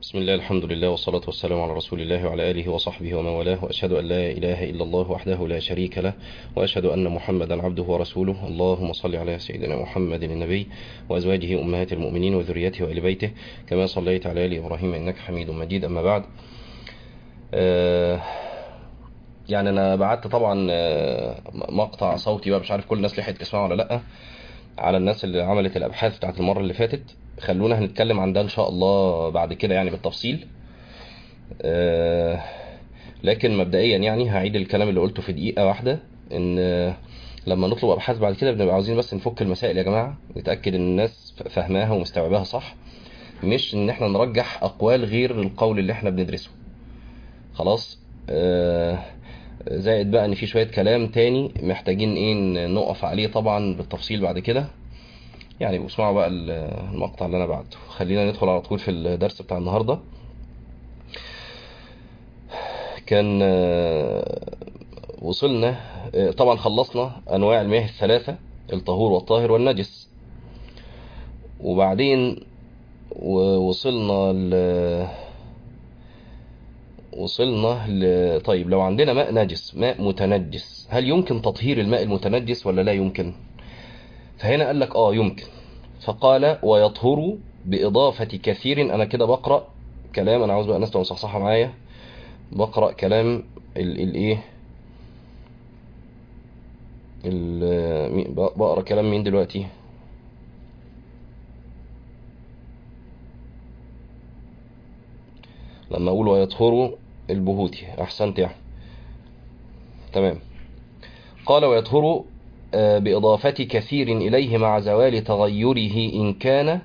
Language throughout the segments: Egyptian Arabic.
بسم الله الحمد لله والصلاة والسلام على رسول الله وعلى آله وصحبه ومن والاه وأشهد أن لا إله إلا الله وحده لا شريك له وأشهد أن محمدا عبده ورسوله اللهم صل على سيدنا محمد النبي وأزواجه أمهات المؤمنين وذريته وآل بيته كما صليت على آل إبراهيم إنك حميد مجيد أما بعد آه يعني أنا بعت طبعا آه مقطع صوتي بقى مش عارف كل الناس لحقت تسمعه ولا لأ على الناس اللي عملت الأبحاث بتاعت المرة اللي فاتت خلونا هنتكلم عن ده ان شاء الله بعد كده يعني بالتفصيل آه لكن مبدئيا يعني هعيد الكلام اللي قلته في دقيقة واحدة ان لما نطلب ابحاث بعد كده بنبقى عاوزين بس نفك المسائل يا جماعة نتأكد ان الناس فاهماها ومستوعباها صح مش ان احنا نرجح اقوال غير القول اللي احنا بندرسه خلاص آه زائد بقى ان في شوية كلام تاني محتاجين ايه نقف عليه طبعا بالتفصيل بعد كده يعني اسمعوا بقى المقطع اللي انا بعته خلينا ندخل على طول في الدرس بتاع النهارده كان وصلنا طبعا خلصنا انواع المياه الثلاثه الطهور والطاهر والنجس وبعدين وصلنا ل وصلنا ل... طيب لو عندنا ماء نجس ماء متنجس هل يمكن تطهير الماء المتنجس ولا لا يمكن فهنا قال لك اه يمكن فقال ويطهر بإضافة كثير أنا كده بقرأ كلام أنا عاوز بقى الناس تبقى مصحصحة معايا بقرأ كلام الإيه بقرأ كلام مين دلوقتي لما أقول ويطهر البهوتي أحسنت يعني تمام قال ويطهر بإضافة كثير إليه مع زوال تغيره إن كان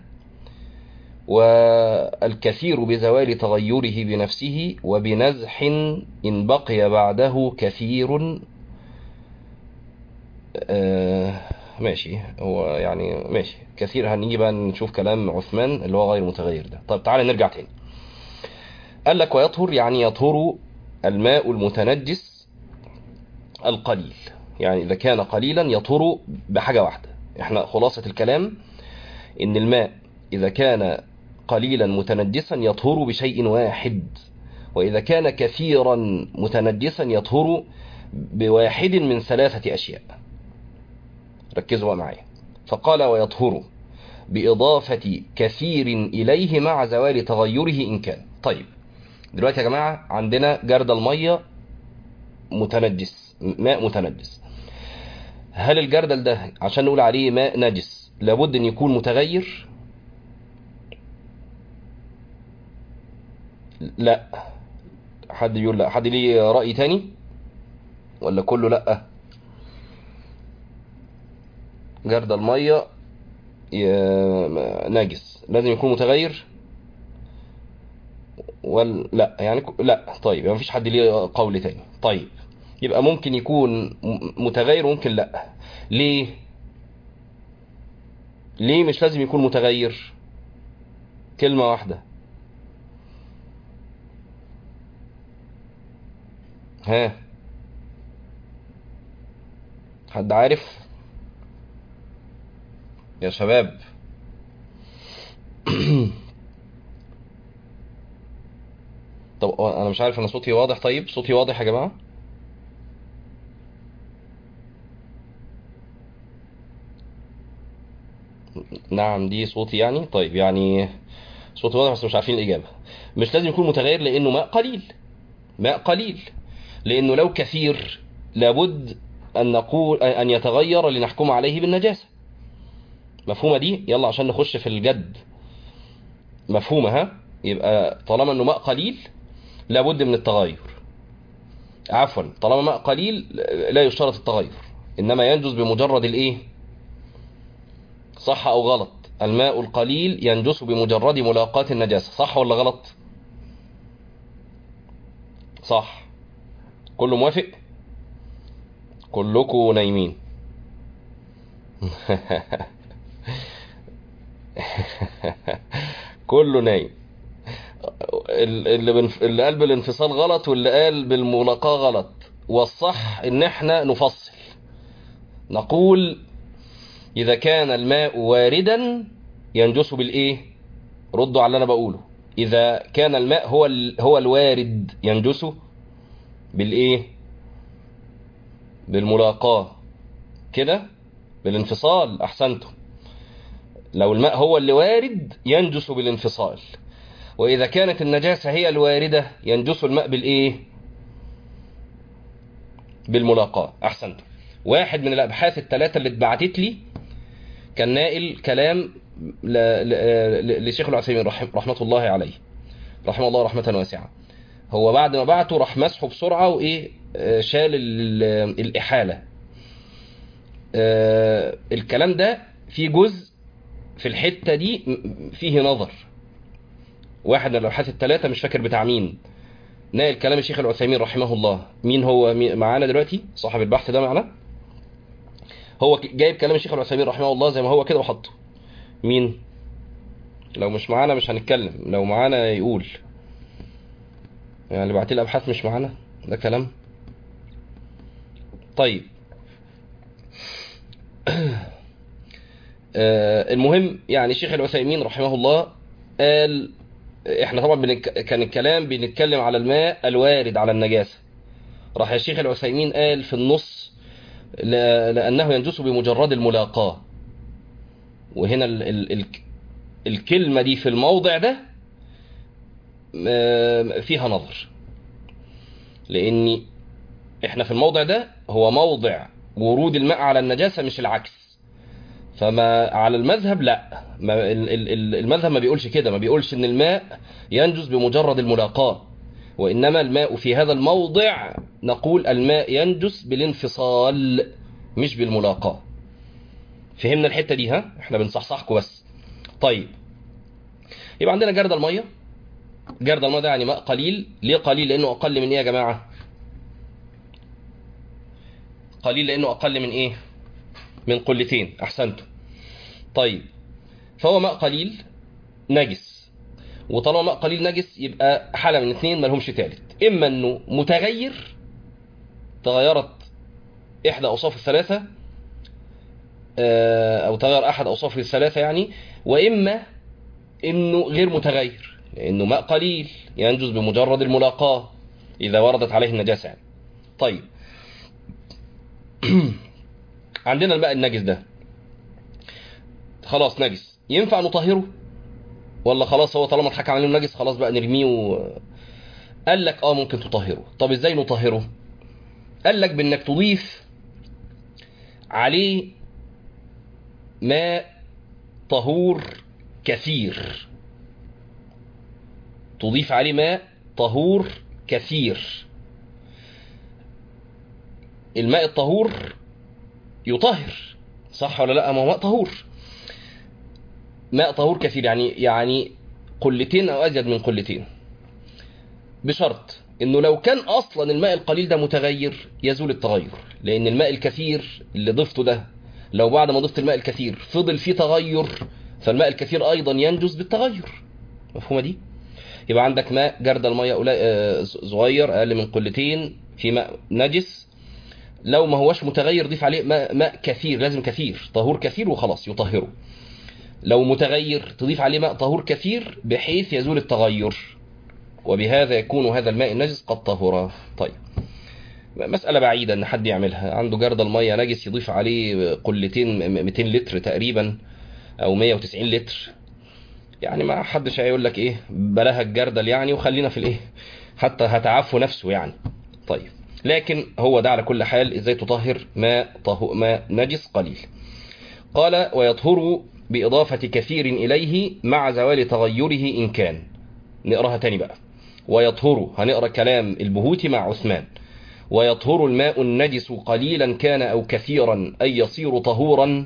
والكثير بزوال تغيره بنفسه وبنزح إن بقي بعده كثير ماشي هو يعني ماشي كثير هنيجي بقى نشوف كلام عثمان اللي هو غير متغير ده طب تعالى نرجع تاني قال لك ويطهر يعني يطهر الماء المتنجس القليل يعني إذا كان قليلا يطهر بحاجة واحدة احنا خلاصة الكلام ان الماء إذا كان قليلا متنجسا يطهر بشيء واحد وإذا كان كثيرا متنجسا يطهر بواحد من ثلاثة أشياء ركزوا بقى معايا فقال ويطهر بإضافة كثير إليه مع زوال تغيره إن كان طيب دلوقتي يا جماعة عندنا جرد المية متنجس ماء متنجس هل الجردل ده عشان نقول عليه ماء نجس لابد ان يكون متغير لا حد يقول لا حد ليه رأي تاني ولا كله لا جردل المية نجس لازم يكون متغير ولا لا يعني لا طيب ما فيش حد ليه قول تاني طيب يبقى ممكن يكون متغير وممكن لا ليه ليه مش لازم يكون متغير كلمة واحدة ها حد عارف يا شباب طب انا مش عارف انا صوتي واضح طيب صوتي واضح يا جماعه نعم دي صوتي يعني طيب يعني صوتي واضح بس مش عارفين الإجابة مش لازم يكون متغير لأنه ماء قليل ماء قليل لأنه لو كثير لابد أن نقول أن يتغير لنحكم عليه بالنجاسة مفهومة دي يلا عشان نخش في الجد مفهومة ها يبقى طالما أنه ماء قليل لابد من التغير عفوا طالما ماء قليل لا يشترط التغير إنما ينجز بمجرد الإيه صح أو غلط الماء القليل ينجس بمجرد ملاقاة النجاسة صح ولا غلط صح كله موافق كلكم نايمين كله نايم اللي, بنف... اللي قال بالانفصال غلط واللي قال بالملاقاة غلط والصح ان احنا نفصل نقول إذا كان الماء واردا ينجس بالإيه ردوا على اللي أنا بقوله إذا كان الماء هو ال... هو الوارد ينجسه بالإيه؟ بالملاقاة كده بالانفصال أحسنتم لو الماء هو اللي وارد ينجس بالانفصال وإذا كانت النجاسة هي الواردة ينجس الماء بالإيه؟ بالملاقاة أحسنتم واحد من الأبحاث الثلاثة اللي اتبعتت لي كان نائل كلام ل... ل... لشيخ العثيمين رحم... رحمة الله عليه رحمه الله رحمة واسعة هو بعد ما بعته راح مسحه بسرعة وإيه شال ال... الإحالة آه الكلام ده في جزء في الحتة دي فيه نظر واحد من الأبحاث الثلاثة مش فاكر بتاع مين نائل كلام الشيخ العثيمين رحمه الله مين هو مين معانا دلوقتي صاحب البحث ده معنا هو جايب كلام الشيخ العثيمين رحمه الله زي ما هو كده وحطه مين لو مش معانا مش هنتكلم لو معانا يقول يعني اللي بعتيه الابحاث مش معانا ده كلام طيب آه المهم يعني الشيخ العثيمين رحمه الله قال احنا طبعا بنك... كان الكلام بنتكلم على الماء الوارد على النجاسة راح الشيخ العثيمين قال في النص ل... لأنه ينجس بمجرد الملاقاة وهنا ال... ال... ال... الكلمة دي في الموضع ده فيها نظر لأن احنا في الموضع ده هو موضع ورود الماء على النجاسة مش العكس فما على المذهب لا ما المذهب ما بيقولش كده ما بيقولش ان الماء ينجز بمجرد الملاقاة وإنما الماء في هذا الموضع نقول الماء ينجس بالانفصال مش بالملاقاة فهمنا الحتة دي ها احنا بنصحصحكم بس طيب يبقى عندنا جرد المية جرد المية ده يعني ماء قليل ليه قليل لأنه أقل من إيه يا جماعة قليل لأنه أقل من إيه من قلتين أحسنتم طيب فهو ماء قليل نجس وطالما ماء قليل نجس يبقى حالة من اثنين ما لهمش تالت إما أنه متغير تغيرت إحدى أوصاف الثلاثة أو تغير أحد أوصافه الثلاثة يعني وإما أنه غير متغير لأنه ماء قليل ينجز بمجرد الملاقاة إذا وردت عليه النجاسة يعني. طيب عندنا الماء النجس ده خلاص نجس ينفع نطهره ولا خلاص هو طالما اتحكم عليه نجس خلاص بقى نرميه و... قال لك اه ممكن تطهره طب ازاي نطهره قال لك بانك تضيف عليه ماء طهور كثير تضيف عليه ماء طهور كثير الماء الطهور يطهر صح ولا لا ما هو ماء طهور ماء طهور كثير يعني يعني قلتين او ازيد من قلتين بشرط انه لو كان اصلا الماء القليل ده متغير يزول التغير لان الماء الكثير اللي ضفته ده لو بعد ما ضفت الماء الكثير فضل فيه تغير فالماء الكثير ايضا ينجز بالتغير مفهومه دي يبقى عندك ماء جرد الميه صغير اقل من قلتين في ماء نجس لو ما هوش متغير ضيف عليه ماء, ماء كثير لازم كثير طهور كثير وخلاص يطهره لو متغير تضيف عليه ماء طهور كثير بحيث يزول التغير وبهذا يكون هذا الماء النجس قد طهر طيب مسألة بعيدة ان حد يعملها عنده جرد المية نجس يضيف عليه قلتين 200 لتر تقريبا او 190 لتر يعني ما حدش هيقول لك ايه بلاها الجردل يعني وخلينا في الايه حتى هتعفو نفسه يعني طيب لكن هو ده على كل حال ازاي تطهر ماء طهو ماء نجس قليل قال ويطهر بإضافة كثير إليه مع زوال تغيره إن كان نقراها تاني بقى ويطهر هنقرا كلام البهوتي مع عثمان ويطهر الماء النجس قليلا كان أو كثيرا أي يصير طهورا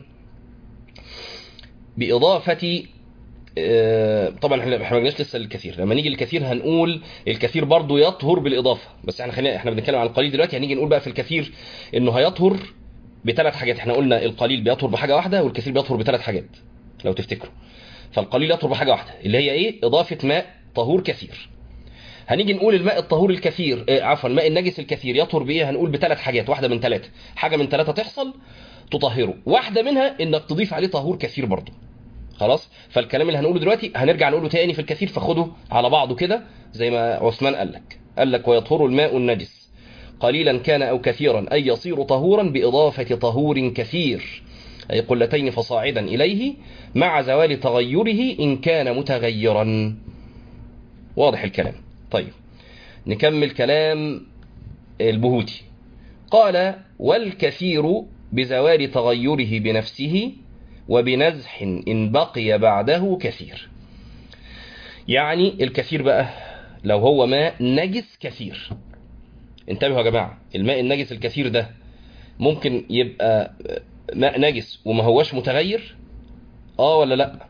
بإضافة طبعا احنا ما جيناش لسه للكثير لما نيجي للكثير هنقول الكثير برضه يطهر بالاضافه بس احنا خلينا احنا بنتكلم عن القليل دلوقتي هنيجي نقول بقى في الكثير انه هيطهر بثلاث حاجات احنا قلنا القليل بيطهر بحاجه واحده والكثير بيطهر بثلاث حاجات لو تفتكروا فالقليل يطهر بحاجه واحده اللي هي ايه اضافه ماء طهور كثير هنيجي نقول الماء الطهور الكثير اه عفوا الماء النجس الكثير يطهر بايه هنقول بثلاث حاجات واحده من ثلاثه حاجه من ثلاثه تحصل تطهره واحده منها انك تضيف عليه طهور كثير برضه خلاص فالكلام اللي هنقوله دلوقتي هنرجع نقوله تاني في الكثير فخده على بعضه كده زي ما عثمان قال لك قال لك ويطهر الماء النجس قليلا كان أو كثيرا أي يصير طهورا بإضافة طهور كثير أي قلتين فصاعدا إليه مع زوال تغيره إن كان متغيرا واضح الكلام طيب نكمل كلام البهوتي قال والكثير بزوال تغيره بنفسه وبنزح إن بقي بعده كثير يعني الكثير بقى لو هو ماء نجس كثير انتبهوا يا جماعة الماء النجس الكثير ده ممكن يبقى ماء نجس وما هوش متغير اه ولا لا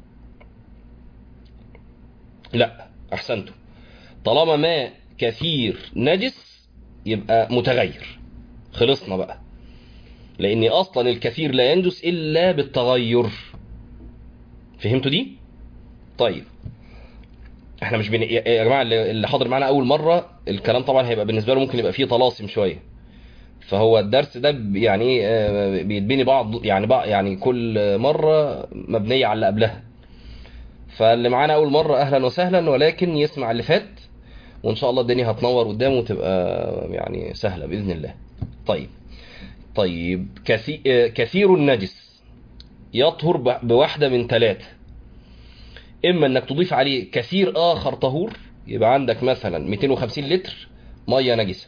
لا احسنتم طالما ماء كثير نجس يبقى متغير خلصنا بقى لان اصلا الكثير لا ينجس الا بالتغير فهمتوا دي طيب احنا مش بن... يا جماعه اللي حاضر معانا اول مره الكلام طبعا هيبقى بالنسبه له ممكن يبقى فيه طلاسم شويه فهو الدرس ده يعني ايه بيتبني بعض يعني بعض يعني كل مره مبنيه على اللي قبلها فاللي معانا اول مره اهلا وسهلا ولكن يسمع اللي فات وان شاء الله الدنيا هتنور قدامه وتبقى يعني سهله باذن الله طيب طيب كثير, كثير النجس يطهر بواحده من ثلاثه اما انك تضيف عليه كثير اخر طهور يبقى عندك مثلا 250 لتر ميه نجسه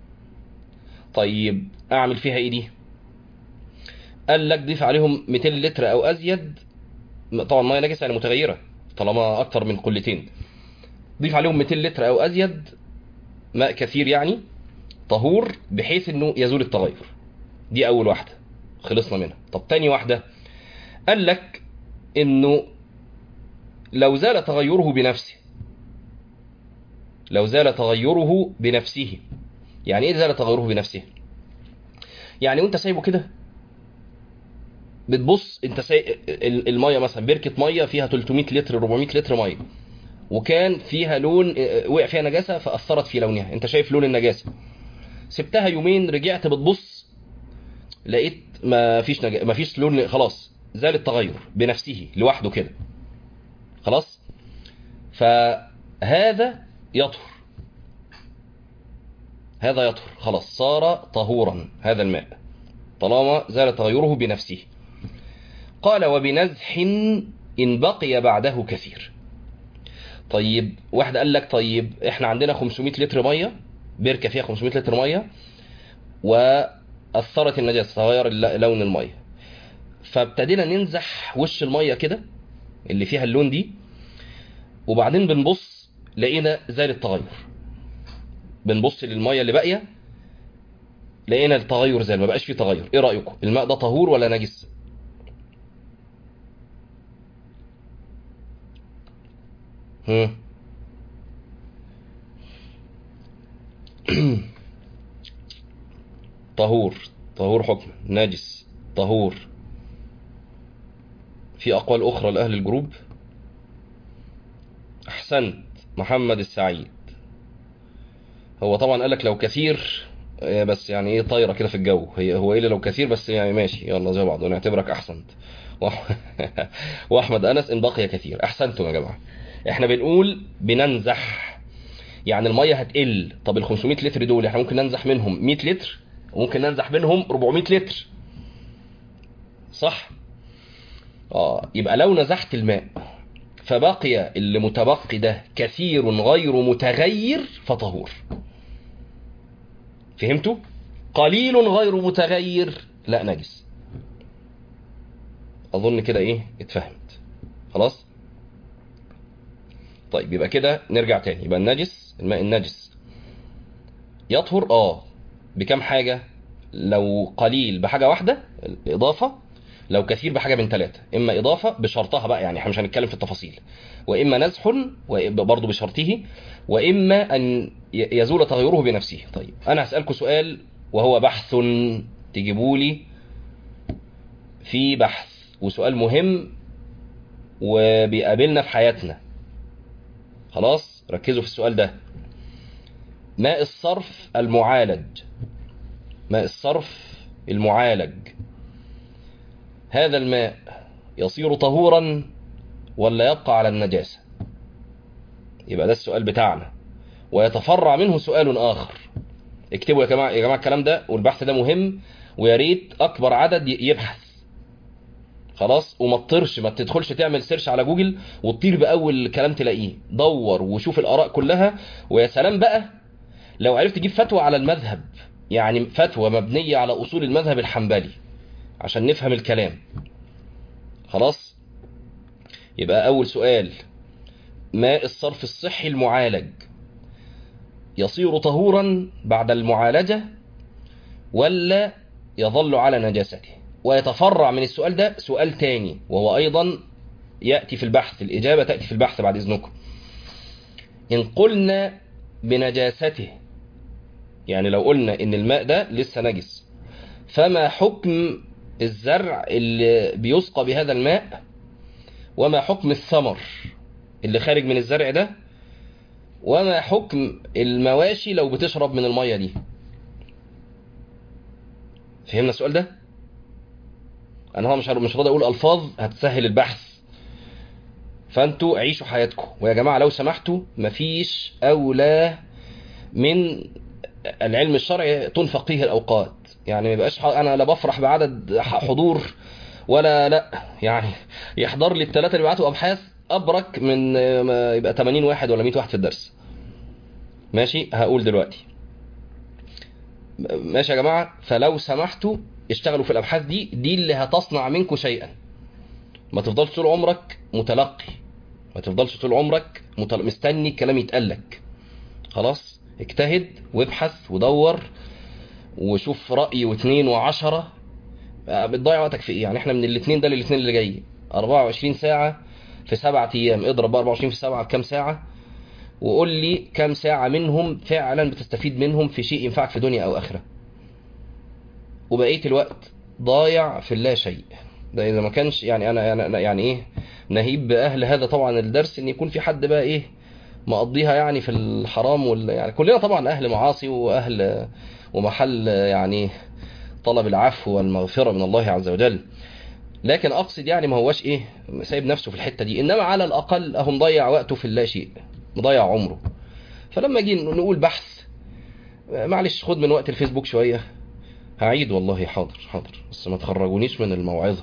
طيب اعمل فيها ايه دي قال لك ضيف عليهم 200 لتر او ازيد طبعا ميه نجسه يعني متغيره طالما اكتر من قلتين ضيف عليهم 200 لتر او ازيد ماء كثير يعني طهور بحيث انه يزول التغير دي اول واحده خلصنا منها طب تاني واحده قال لك انه لو زال تغيره بنفسه لو زال تغيره بنفسه يعني ايه زال تغيره بنفسه يعني وانت سايبه كده بتبص انت سايب الميه مثلا بركه ميه فيها 300 لتر 400 لتر ميه وكان فيها لون وقع فيها نجاسه فاثرت في لونها انت شايف لون النجاسه سبتها يومين رجعت بتبص لقيت ما فيش نجا... ما فيش لون خلاص زال التغير بنفسه لوحده كده خلاص فهذا يطهر هذا يطهر خلاص صار طهورا هذا الماء طالما زال تغيره بنفسه قال وبنزح إن بقي بعده كثير طيب واحد قال لك طيب احنا عندنا 500 لتر ميه بركه فيها 500 لتر ميه واثرت النجاسه تغير لون الميه فابتدينا ننزح وش الميه كده اللي فيها اللون دي وبعدين بنبص لقينا زال التغير بنبص للميه اللي باقيه لقينا التغير زال ما بقاش فيه تغير ايه رايكم الماء ده طهور ولا نجس هم. طهور طهور حكم نجس طهور في أقوال أخرى لأهل الجروب أحسنت محمد السعيد هو طبعا قالك لو كثير بس يعني ايه طايره كده في الجو هي هو ايه لو كثير بس يعني ماشي يلا زي بعض ونعتبرك احسنت واحمد انس ان بقي كثير احسنتم يا جماعه احنا بنقول بننزح يعني الميه هتقل طب ال 500 لتر دول احنا ممكن ننزح منهم 100 لتر وممكن ننزح منهم 400 لتر صح اه يبقى لو نزحت الماء فبقي اللي متبقي ده كثير غير متغير فطهور فهمتوا قليل غير متغير لا نجس اظن كده ايه اتفهمت خلاص طيب يبقى كده نرجع تاني يبقى النجس الماء النجس يطهر اه بكم حاجة لو قليل بحاجة واحدة الإضافة لو كثير بحاجة من ثلاثة إما إضافة بشرطها بقى يعني احنا مش هنتكلم في التفاصيل وإما نزح برضه بشرطه وإما أن يزول تغيره بنفسه طيب أنا هسألكم سؤال وهو بحث تجيبوا لي في بحث وسؤال مهم وبيقابلنا في حياتنا خلاص ركزوا في السؤال ده ماء الصرف المعالج ماء الصرف المعالج هذا الماء يصير طهورا ولا يبقى على النجاسة يبقى ده السؤال بتاعنا ويتفرع منه سؤال آخر اكتبوا يا جماعة يا جماعة الكلام ده والبحث ده مهم ويا ريت أكبر عدد يبحث خلاص وما تطيرش ما تدخلش تعمل سيرش على جوجل وتطير بأول كلام تلاقيه دور وشوف الآراء كلها ويا سلام بقى لو عرفت تجيب فتوى على المذهب يعني فتوى مبنية على أصول المذهب الحنبلي عشان نفهم الكلام خلاص يبقى أول سؤال ماء الصرف الصحي المعالج يصير طهورا بعد المعالجة ولا يظل على نجاسته ويتفرع من السؤال ده سؤال تاني وهو أيضا يأتي في البحث الإجابة تأتي في البحث بعد إذنكم إن قلنا بنجاسته يعني لو قلنا إن الماء ده لسه نجس فما حكم الزرع اللي بيسقى بهذا الماء وما حكم الثمر اللي خارج من الزرع ده وما حكم المواشي لو بتشرب من المية دي فهمنا السؤال ده انا هو مش مش راضي اقول الفاظ هتسهل البحث فانتوا عيشوا حياتكم ويا جماعه لو سمحتوا مفيش اولى من العلم الشرعي تنفق فيه الاوقات يعني ما يبقاش انا لا بفرح بعدد حضور ولا لا يعني يحضر لي الثلاثه اللي بيبعتوا ابحاث ابرك من يبقى 80 واحد ولا 100 واحد في الدرس ماشي هقول دلوقتي ماشي يا جماعه فلو سمحتوا اشتغلوا في الابحاث دي دي اللي هتصنع منكم شيئا ما تفضلش طول عمرك متلقي ما تفضلش طول عمرك متل... مستني الكلام يتقالك خلاص اجتهد وابحث ودور وشوف رأي واثنين وعشرة بتضيع وقتك في ايه يعني احنا من الاثنين ده للاثنين اللي جاي 24 ساعة في سبعة ايام اضرب 24 في سبعة بكام ساعة وقول لي كام ساعة منهم فعلا بتستفيد منهم في شيء ينفعك في دنيا او اخرة وبقية الوقت ضايع في اللا شيء ده اذا ما كانش يعني انا انا يعني ايه نهيب باهل هذا طبعا الدرس ان يكون في حد بقى ايه مقضيها يعني في الحرام وال يعني كلنا طبعا اهل معاصي واهل ومحل يعني طلب العفو والمغفرة من الله عز وجل لكن اقصد يعني ما هواش ايه سايب نفسه في الحتة دي انما على الاقل اهو مضيع وقته في اللا شيء مضيع عمره فلما جي نقول بحث معلش خد من وقت الفيسبوك شوية هعيد والله حاضر حاضر بس ما تخرجونيش من الموعظة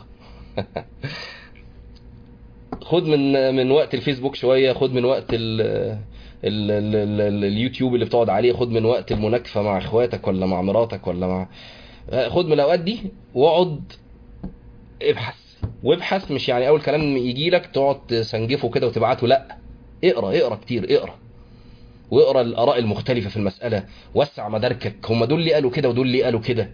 خد من من وقت الفيسبوك شوية خد من وقت ال ال ال ال اليوتيوب اللي بتقعد عليه خد من وقت المناكفة مع اخواتك ولا مع مراتك ولا مع خد من الاوقات دي واقعد ابحث وابحث مش يعني اول كلام يجي لك تقعد تسنجفه كده وتبعته لا اقرا اقرا كتير اقرا واقرا الاراء المختلفة في المسألة وسع مداركك هم دول اللي قالوا كده ودول اللي قالوا كده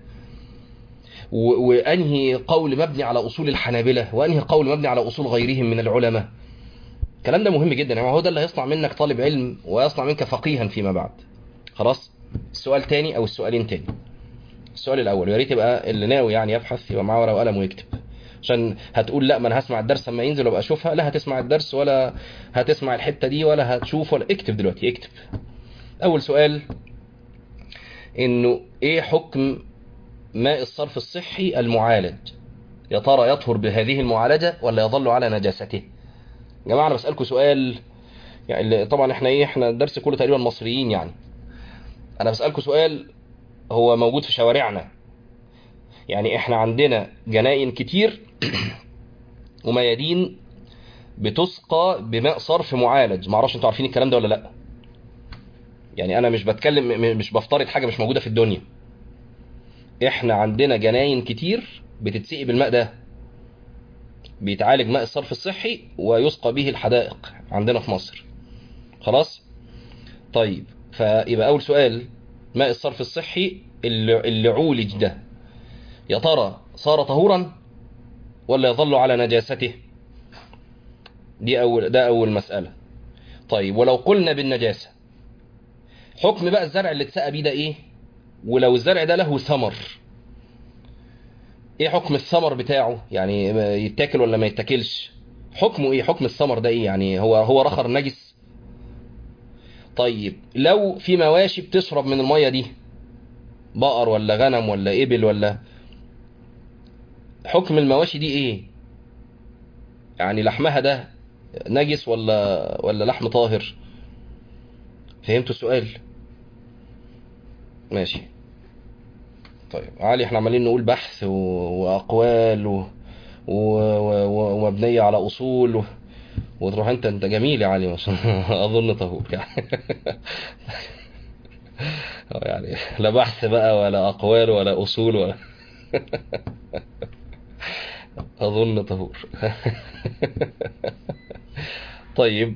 وانهي قول مبني على اصول الحنابلة وانهي قول مبني على اصول غيرهم من العلماء الكلام ده مهم جدا يعني هو ده اللي هيصنع منك طالب علم ويصنع منك فقيها فيما بعد خلاص السؤال تاني او السؤالين تاني السؤال الاول يا ريت يبقى اللي ناوي يعني يبحث يبقى معاه ورقه وقلم ويكتب عشان هتقول لا ما انا هسمع الدرس لما ينزل وابقى اشوفها لا هتسمع الدرس ولا هتسمع الحته دي ولا هتشوف ولا اكتب دلوقتي اكتب اول سؤال انه ايه حكم ماء الصرف الصحي المعالج يا ترى يطهر بهذه المعالجه ولا يظل على نجاسته يا جماعه انا بسالكم سؤال يعني طبعا احنا ايه احنا الدرس كله تقريبا مصريين يعني انا بسالكم سؤال هو موجود في شوارعنا يعني احنا عندنا جناين كتير وميادين بتسقى بماء صرف معالج معرفش انتوا عارفين الكلام ده ولا لا يعني انا مش بتكلم مش بفترض حاجه مش موجوده في الدنيا احنا عندنا جناين كتير بتتسقي بالماء ده بيتعالج ماء الصرف الصحي ويسقى به الحدائق عندنا في مصر خلاص طيب فيبقى اول سؤال ماء الصرف الصحي اللي, اللي عولج ده يا ترى صار طهورا ولا يظل على نجاسته دي اول ده اول مسألة طيب ولو قلنا بالنجاسة حكم بقى الزرع اللي اتسقى بيه ده ايه ولو الزرع ده له ثمر ايه حكم الثمر بتاعه يعني يتاكل ولا ما يتاكلش حكمه ايه حكم الثمر ده ايه يعني هو هو رخر نجس طيب لو في مواشي بتشرب من المية دي بقر ولا غنم ولا ابل ولا حكم المواشي دي ايه يعني لحمها ده نجس ولا ولا لحم طاهر فهمتوا السؤال ماشي طيب علي احنا عمالين نقول بحث و... واقوال و... و... و... ومبنيه على اصول و... وتروح انت انت جميل يا علي ما شاء الله اظن طهور يعني يعني لا بحث بقى ولا اقوال ولا اصول ولا اظن طهور طيب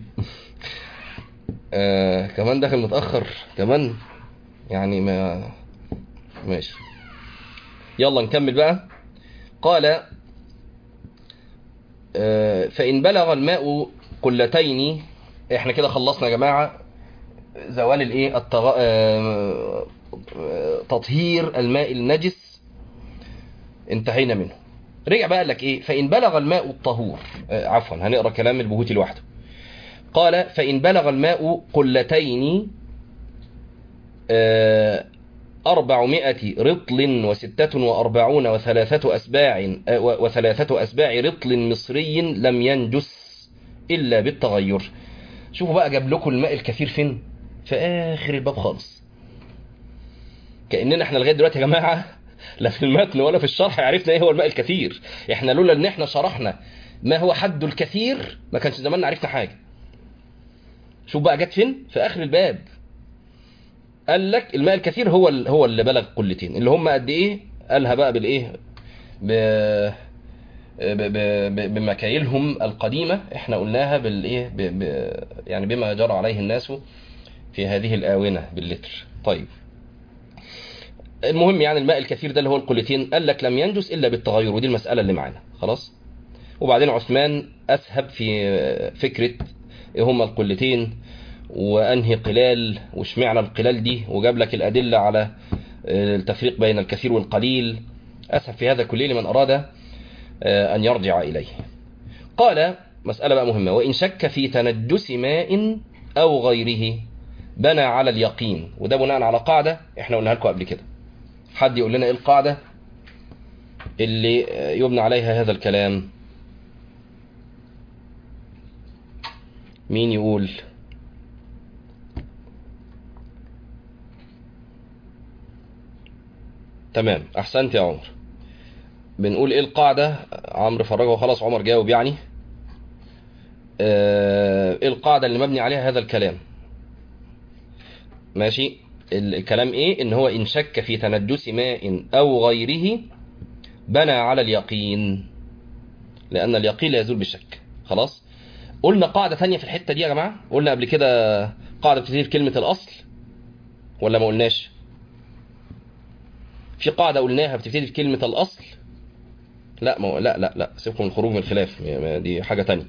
آه كمان داخل متاخر كمان يعني ما ماشي يلا نكمل بقى قال آه فإن بلغ الماء قلتين احنا كده خلصنا يا جماعة زوال الايه التغ... آه تطهير الماء النجس انتهينا منه رجع بقى لك ايه فإن بلغ الماء الطهور آه عفوا هنقرا كلام البهوتي لوحده قال فإن بلغ الماء قلتين أربعمائة رطل وستة وأربعون وثلاثة أسباع وثلاثة أسباع رطل مصري لم ينجس إلا بالتغير شوفوا بقى جاب لكم الماء الكثير فين في آخر الباب خالص كأننا احنا لغاية دلوقتي يا جماعة لا في المتن ولا في الشرح عرفنا ايه هو الماء الكثير احنا لولا ان احنا شرحنا ما هو حد الكثير ما كانش زماننا عرفنا حاجة شوف بقى جت فين في آخر الباب قال لك الماء الكثير هو هو اللي بلغ قلتين اللي هم قد ايه قالها بقى بالايه ب... ب... ب... بمكايلهم القديمه احنا قلناها بالايه ب... ب... يعني بما جرى عليه الناس في هذه الاونه باللتر طيب المهم يعني الماء الكثير ده اللي هو القلتين قال لك لم ينجس الا بالتغير ودي المساله اللي معانا خلاص وبعدين عثمان اسهب في فكره ايه هما القلتين وانهي قلال واشمعنى القلال دي وجاب لك الادله على التفريق بين الكثير والقليل اسهب في هذا كله لمن اراد ان يرجع اليه قال مساله بقى مهمه وان شك في تنجس ماء او غيره بنى على اليقين وده بناء على قاعده احنا قلناها لكم قبل كده حد يقول لنا ايه القاعده اللي يبنى عليها هذا الكلام مين يقول تمام احسنت يا عمر بنقول ايه القاعدة عمرو فرجه وخلاص عمر جاوب يعني اه ايه القاعدة اللي مبني عليها هذا الكلام ماشي الكلام ايه ان هو ان شك في تنجس ماء او غيره بنى على اليقين لان اليقين لا يزول بالشك خلاص قلنا قاعدة ثانية في الحتة دي يا جماعة قلنا قبل كده قاعدة بتبتدي بكلمة الاصل ولا ما قلناش في قاعدة قلناها بتبتدي بكلمة الأصل لا ما لا لا لا سيبكم من الخروج من الخلاف دي حاجة تانية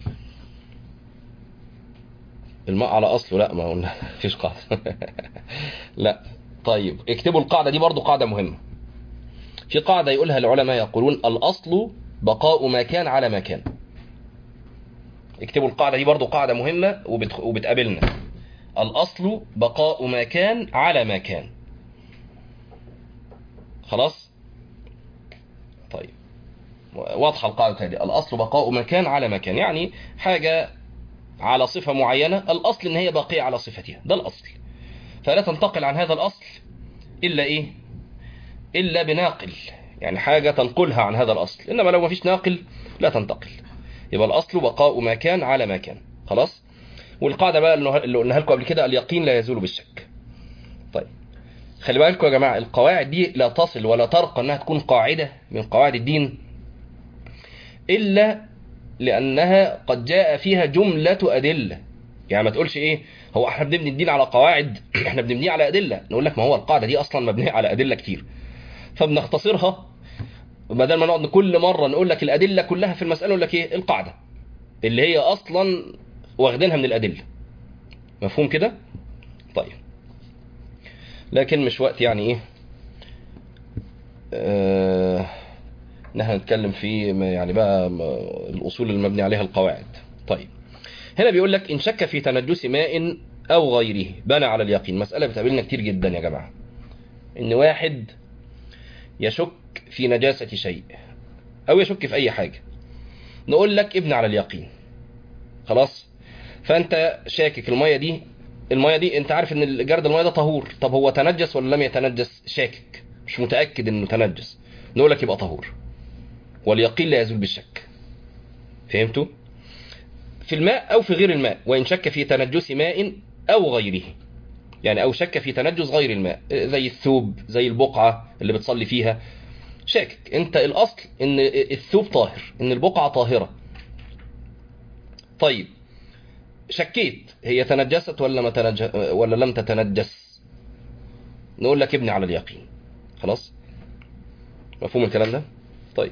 الماء على أصله لا ما قلنا فيش قاعدة لا طيب اكتبوا القاعدة دي برضو قاعدة مهمة في قاعدة يقولها العلماء يقولون الأصل بقاء ما كان على ما كان اكتبوا القاعدة دي برضو قاعدة مهمة وبت... وبتقابلنا الأصل بقاء ما كان على ما كان خلاص طيب واضحة القاعدة دي الأصل بقاء مكان على مكان يعني حاجة على صفة معينة الأصل إن هي باقية على صفتها ده الأصل فلا تنتقل عن هذا الأصل إلا إيه إلا بناقل يعني حاجة تنقلها عن هذا الأصل إنما لو ما فيش ناقل لا تنتقل يبقى الأصل بقاء مكان على مكان خلاص والقاعدة بقى اللي قلناها لكم قبل كده اليقين لا يزول بالشك طيب خلي بالكم يا جماعة القواعد دي لا تصل ولا ترقى انها تكون قاعدة من قواعد الدين الا لانها قد جاء فيها جملة ادلة يعني ما تقولش ايه هو احنا بنبني الدين على قواعد احنا بنبنيه على ادلة نقول لك ما هو القاعدة دي اصلا مبنية على ادلة كتير فبنختصرها بدل ما نقعد كل مرة نقول لك الادلة كلها في المسألة نقول لك ايه القاعدة اللي هي اصلا واخدينها من الادلة مفهوم كده طيب لكن مش وقت يعني ايه آه نحن نتكلم في يعني بقى الاصول المبني عليها القواعد طيب هنا بيقول لك ان شك في تنجس ماء او غيره بنى على اليقين مسألة بتقابلنا كتير جدا يا جماعة ان واحد يشك في نجاسة شيء او يشك في اي حاجة نقول لك ابني على اليقين خلاص فانت شاكك الميه دي الميه دي انت عارف ان الجرد الميه ده طهور طب هو تنجس ولا لم يتنجس شاكك مش متاكد انه تنجس نقول لك يبقى طهور واليقين لا يزول بالشك فهمتوا في الماء او في غير الماء وان شك في تنجس ماء او غيره يعني او شك في تنجس غير الماء زي الثوب زي البقعه اللي بتصلي فيها شاكك انت الاصل ان الثوب طاهر ان البقعه طاهره طيب شكيت هي تنجست ولا ما تنج... ولا لم تتنجس نقول لك ابني على اليقين خلاص مفهوم الكلام ده طيب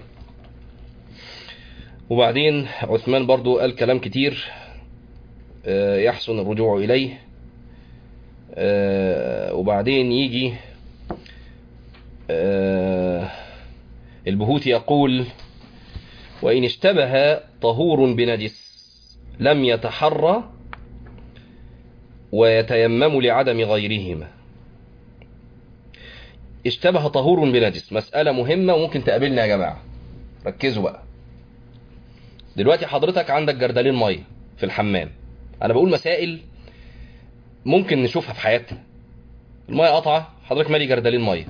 وبعدين عثمان برضو قال كلام كتير آه، يحسن الرجوع إليه آه، وبعدين يجي آه، البهوتي يقول وإن اشتبه طهور بنجس لم يتحرى ويتيمم لعدم غيرهما اشتبه طهور بنجس مسألة مهمة وممكن تقابلنا يا جماعة ركزوا بقى دلوقتي حضرتك عندك جردلين مية في الحمام انا بقول مسائل ممكن نشوفها في حياتنا المية قطعة حضرتك مالي جردلين مية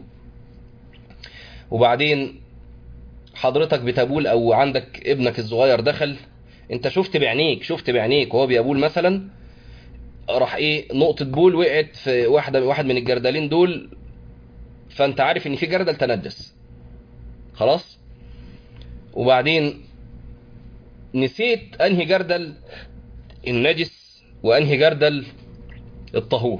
وبعدين حضرتك بتبول او عندك ابنك الصغير دخل انت شفت بعينيك شفت بعينيك وهو بيبول مثلا راح ايه نقطة بول وقعت في واحدة واحد من الجردلين دول فانت عارف ان في جردل تنجس خلاص وبعدين نسيت انهي جردل النجس وانهي جردل الطهور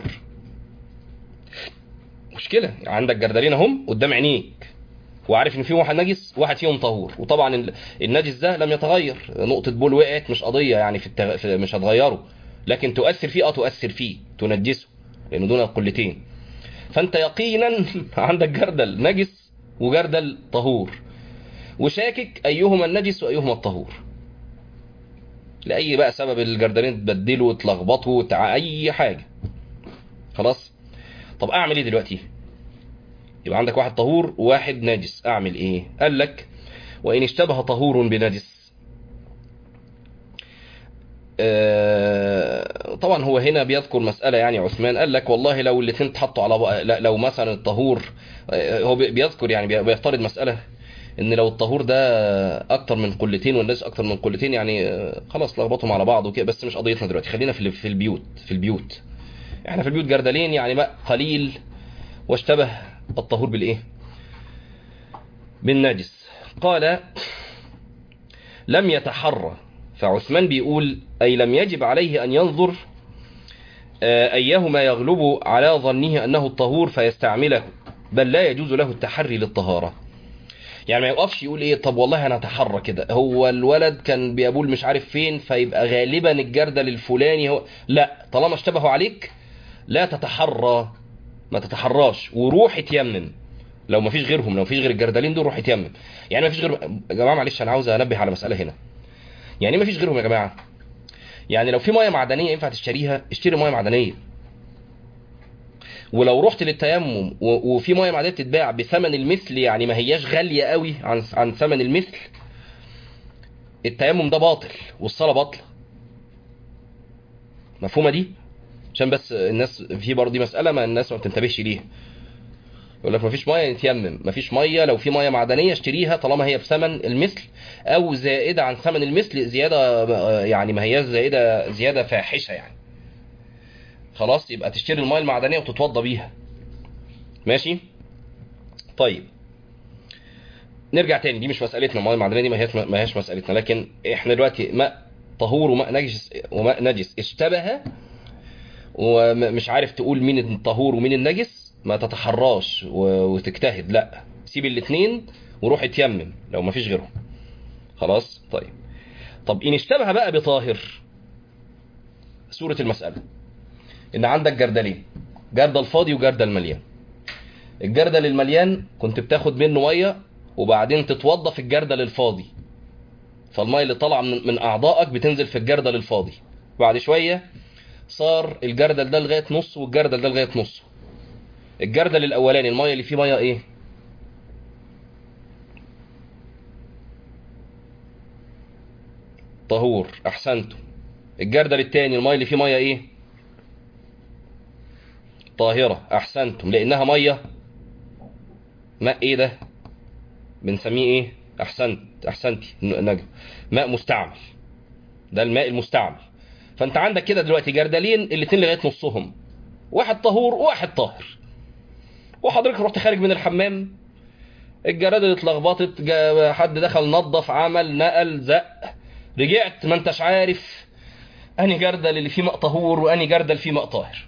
مشكلة عندك جردلين اهم قدام عينيك وعارف ان في واحد نجس واحد فيهم طهور وطبعا ال- النجس ده لم يتغير نقطة بول وقعت مش قضية يعني في, التغ... في مش هتغيره لكن تؤثر فيه اه تؤثر فيه تنجسه لانه دون القلتين فانت يقينا عندك جردل نجس وجردل طهور وشاكك ايهما النجس وايهما الطهور لاي بقى سبب الجردلين اتبدلوا اتلخبطوا تع... اي حاجه خلاص طب اعمل ايه دلوقتي يبقى عندك واحد طهور وواحد نجس اعمل ايه قال لك وان اشتبه طهور بنجس آه، طبعا هو هنا بيذكر مسألة يعني عثمان قال لك والله لو الاثنين اتحطوا على بق... لا لو مثلا الطهور آه، هو بي- بيذكر يعني بي- بيفترض مسألة ان لو الطهور ده اكتر من قلتين والناس اكتر من قلتين يعني آه، خلاص لخبطهم على بعض وكده بس مش قضيتنا دلوقتي خلينا في ال- في البيوت في البيوت احنا في البيوت جردلين يعني ماء قليل واشتبه الطهور بالايه بالنجس قال لم يتحرى فعثمان بيقول أي لم يجب عليه أن ينظر آه، أيهما يغلب على ظنه أنه الطهور فيستعمله بل لا يجوز له التحري للطهارة يعني ما يقفش يقول ايه طب والله انا اتحرى كده هو الولد كان بيقول مش عارف فين فيبقى غالبا الجردل الفلاني هو لا طالما اشتبهوا عليك لا تتحرى ما تتحراش وروح اتيمم لو ما فيش غيرهم لو ما فيش غير الجردلين دول روح اتيمم يعني ما فيش غير يا جماعه معلش انا عاوز انبه على مساله هنا يعني ايه ما فيش غيرهم يا جماعه يعني لو في ميه معدنيه ينفع تشتريها اشتري ميه معدنيه ولو رحت للتيمم و- وفي ميه معدنيه بتتباع بثمن المثل يعني ما هياش غاليه قوي عن عن ثمن المثل التيمم ده باطل والصلاه باطله مفهومه دي عشان بس الناس في برضه دي مساله ما الناس ما بتنتبهش ليها يقول لك مفيش ميه يتيمم مفيش ميه لو في ميه معدنيه اشتريها طالما هي بثمن المثل او زائده عن ثمن المثل زياده آه، يعني ما هياش زائده زياده فاحشه يعني خلاص يبقى تشتري الميه المعدنيه وتتوضى بيها ماشي طيب نرجع تاني دي مش مسألتنا الميه المعدنيه دي ما هيش ما هيش مسألتنا لكن احنا دلوقتي ماء طهور وماء نجس وماء نجس اشتبه ومش عارف تقول مين الطهور ومين النجس ما تتحراش و- وتجتهد لا سيب الاثنين وروح اتيمم لو ما فيش غيرهم خلاص طيب طب ان اشتبه بقى بطاهر سورة المسألة ان عندك جردلين جردل فاضي وجردل مليان الجردل المليان كنت بتاخد منه ميه وبعدين تتوضى في الجردل الفاضي فالميه اللي طالعه من, من اعضائك بتنزل في الجردل الفاضي بعد شويه صار الجردل ده لغايه نص والجردل ده لغايه نص الجردل الاولاني الميه اللي فيه ميه ايه طهور احسنتم الجردل التاني الميه اللي فيه ميه ايه طاهرة احسنتم لانها ميه ماء ايه ده بنسميه ايه احسنت احسنتي نجم ماء مستعمل ده الماء المستعمل فانت عندك كده دلوقتي جردلين الاتنين لغايه نصهم واحد طهور وواحد طاهر وحضرتك رحت خارج من الحمام الجرادل اتلخبطت جا- حد دخل نظف عمل نقل زق رجعت ما انتش عارف اني جردل اللي فيه ماء طهور واني جردل فيه ماء طاهر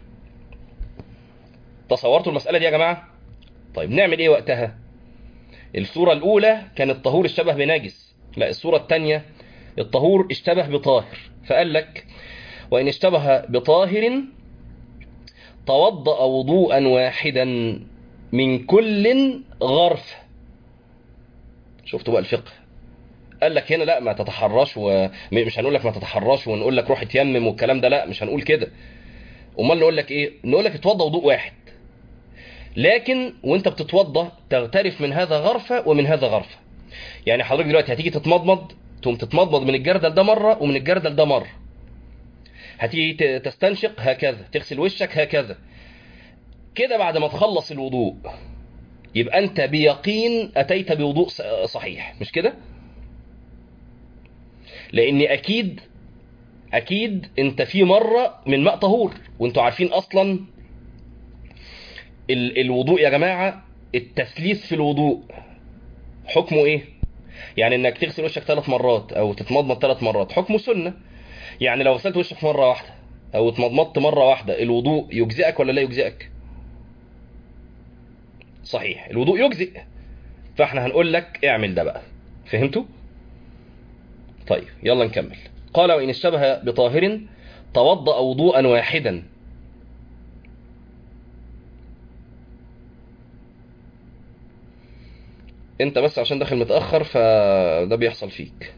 تصورتوا المسألة دي يا جماعة طيب نعمل ايه وقتها الصورة الاولى كان الطهور اشتبه بنجس لا الصورة الثانية الطهور اشتبه بطاهر فقال لك وان اشتبه بطاهر توضأ وضوءا واحدا من كل غرفة شفتوا بقى الفقه قال لك هنا لا ما تتحرش ومش هنقول لك ما تتحرش ونقول لك روح اتيمم والكلام ده لا مش هنقول كده امال نقول لك ايه نقول لك اتوضى وضوء واحد لكن وانت بتتوضى تغترف من هذا غرفه ومن هذا غرفه يعني حضرتك دلوقتي هتيجي تتمضمض تقوم تتمضمض من الجردل ده مره ومن الجردل ده مره هتيجي ت- تستنشق هكذا تغسل وشك هكذا كده بعد ما تخلص الوضوء يبقى انت بيقين اتيت بوضوء ص- صحيح مش كده لان اكيد اكيد انت في مره من ماء طهور وانتوا عارفين اصلا ال- الوضوء يا جماعه التثليث في الوضوء حكمه ايه يعني انك تغسل وشك ثلاث مرات او تتمضمض ثلاث مرات حكمه سنه يعني لو غسلت وشك مره واحده او اتمضمضت مره واحده الوضوء يجزئك ولا لا يجزئك صحيح الوضوء يجزئ فاحنا هنقول لك اعمل ده بقى فهمتوا طيب يلا نكمل قال وإن اشتبه بطاهر توضأ وضوءا واحدا انت بس عشان داخل متأخر فده بيحصل فيك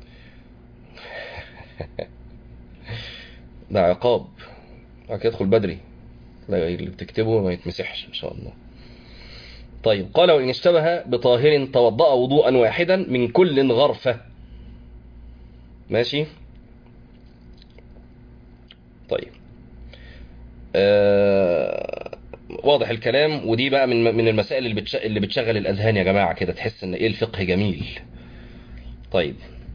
ده عقاب بعد كده ادخل بدري لا اللي بتكتبه ما يتمسحش ان شاء الله طيب قال وإن اشتبه بطاهر توضأ وضوءا واحدا من كل غرفة ماشي طيب آه واضح الكلام ودي بقى من من المسائل اللي بتش... اللي بتشغل الاذهان يا جماعه كده تحس ان ايه الفقه جميل طيب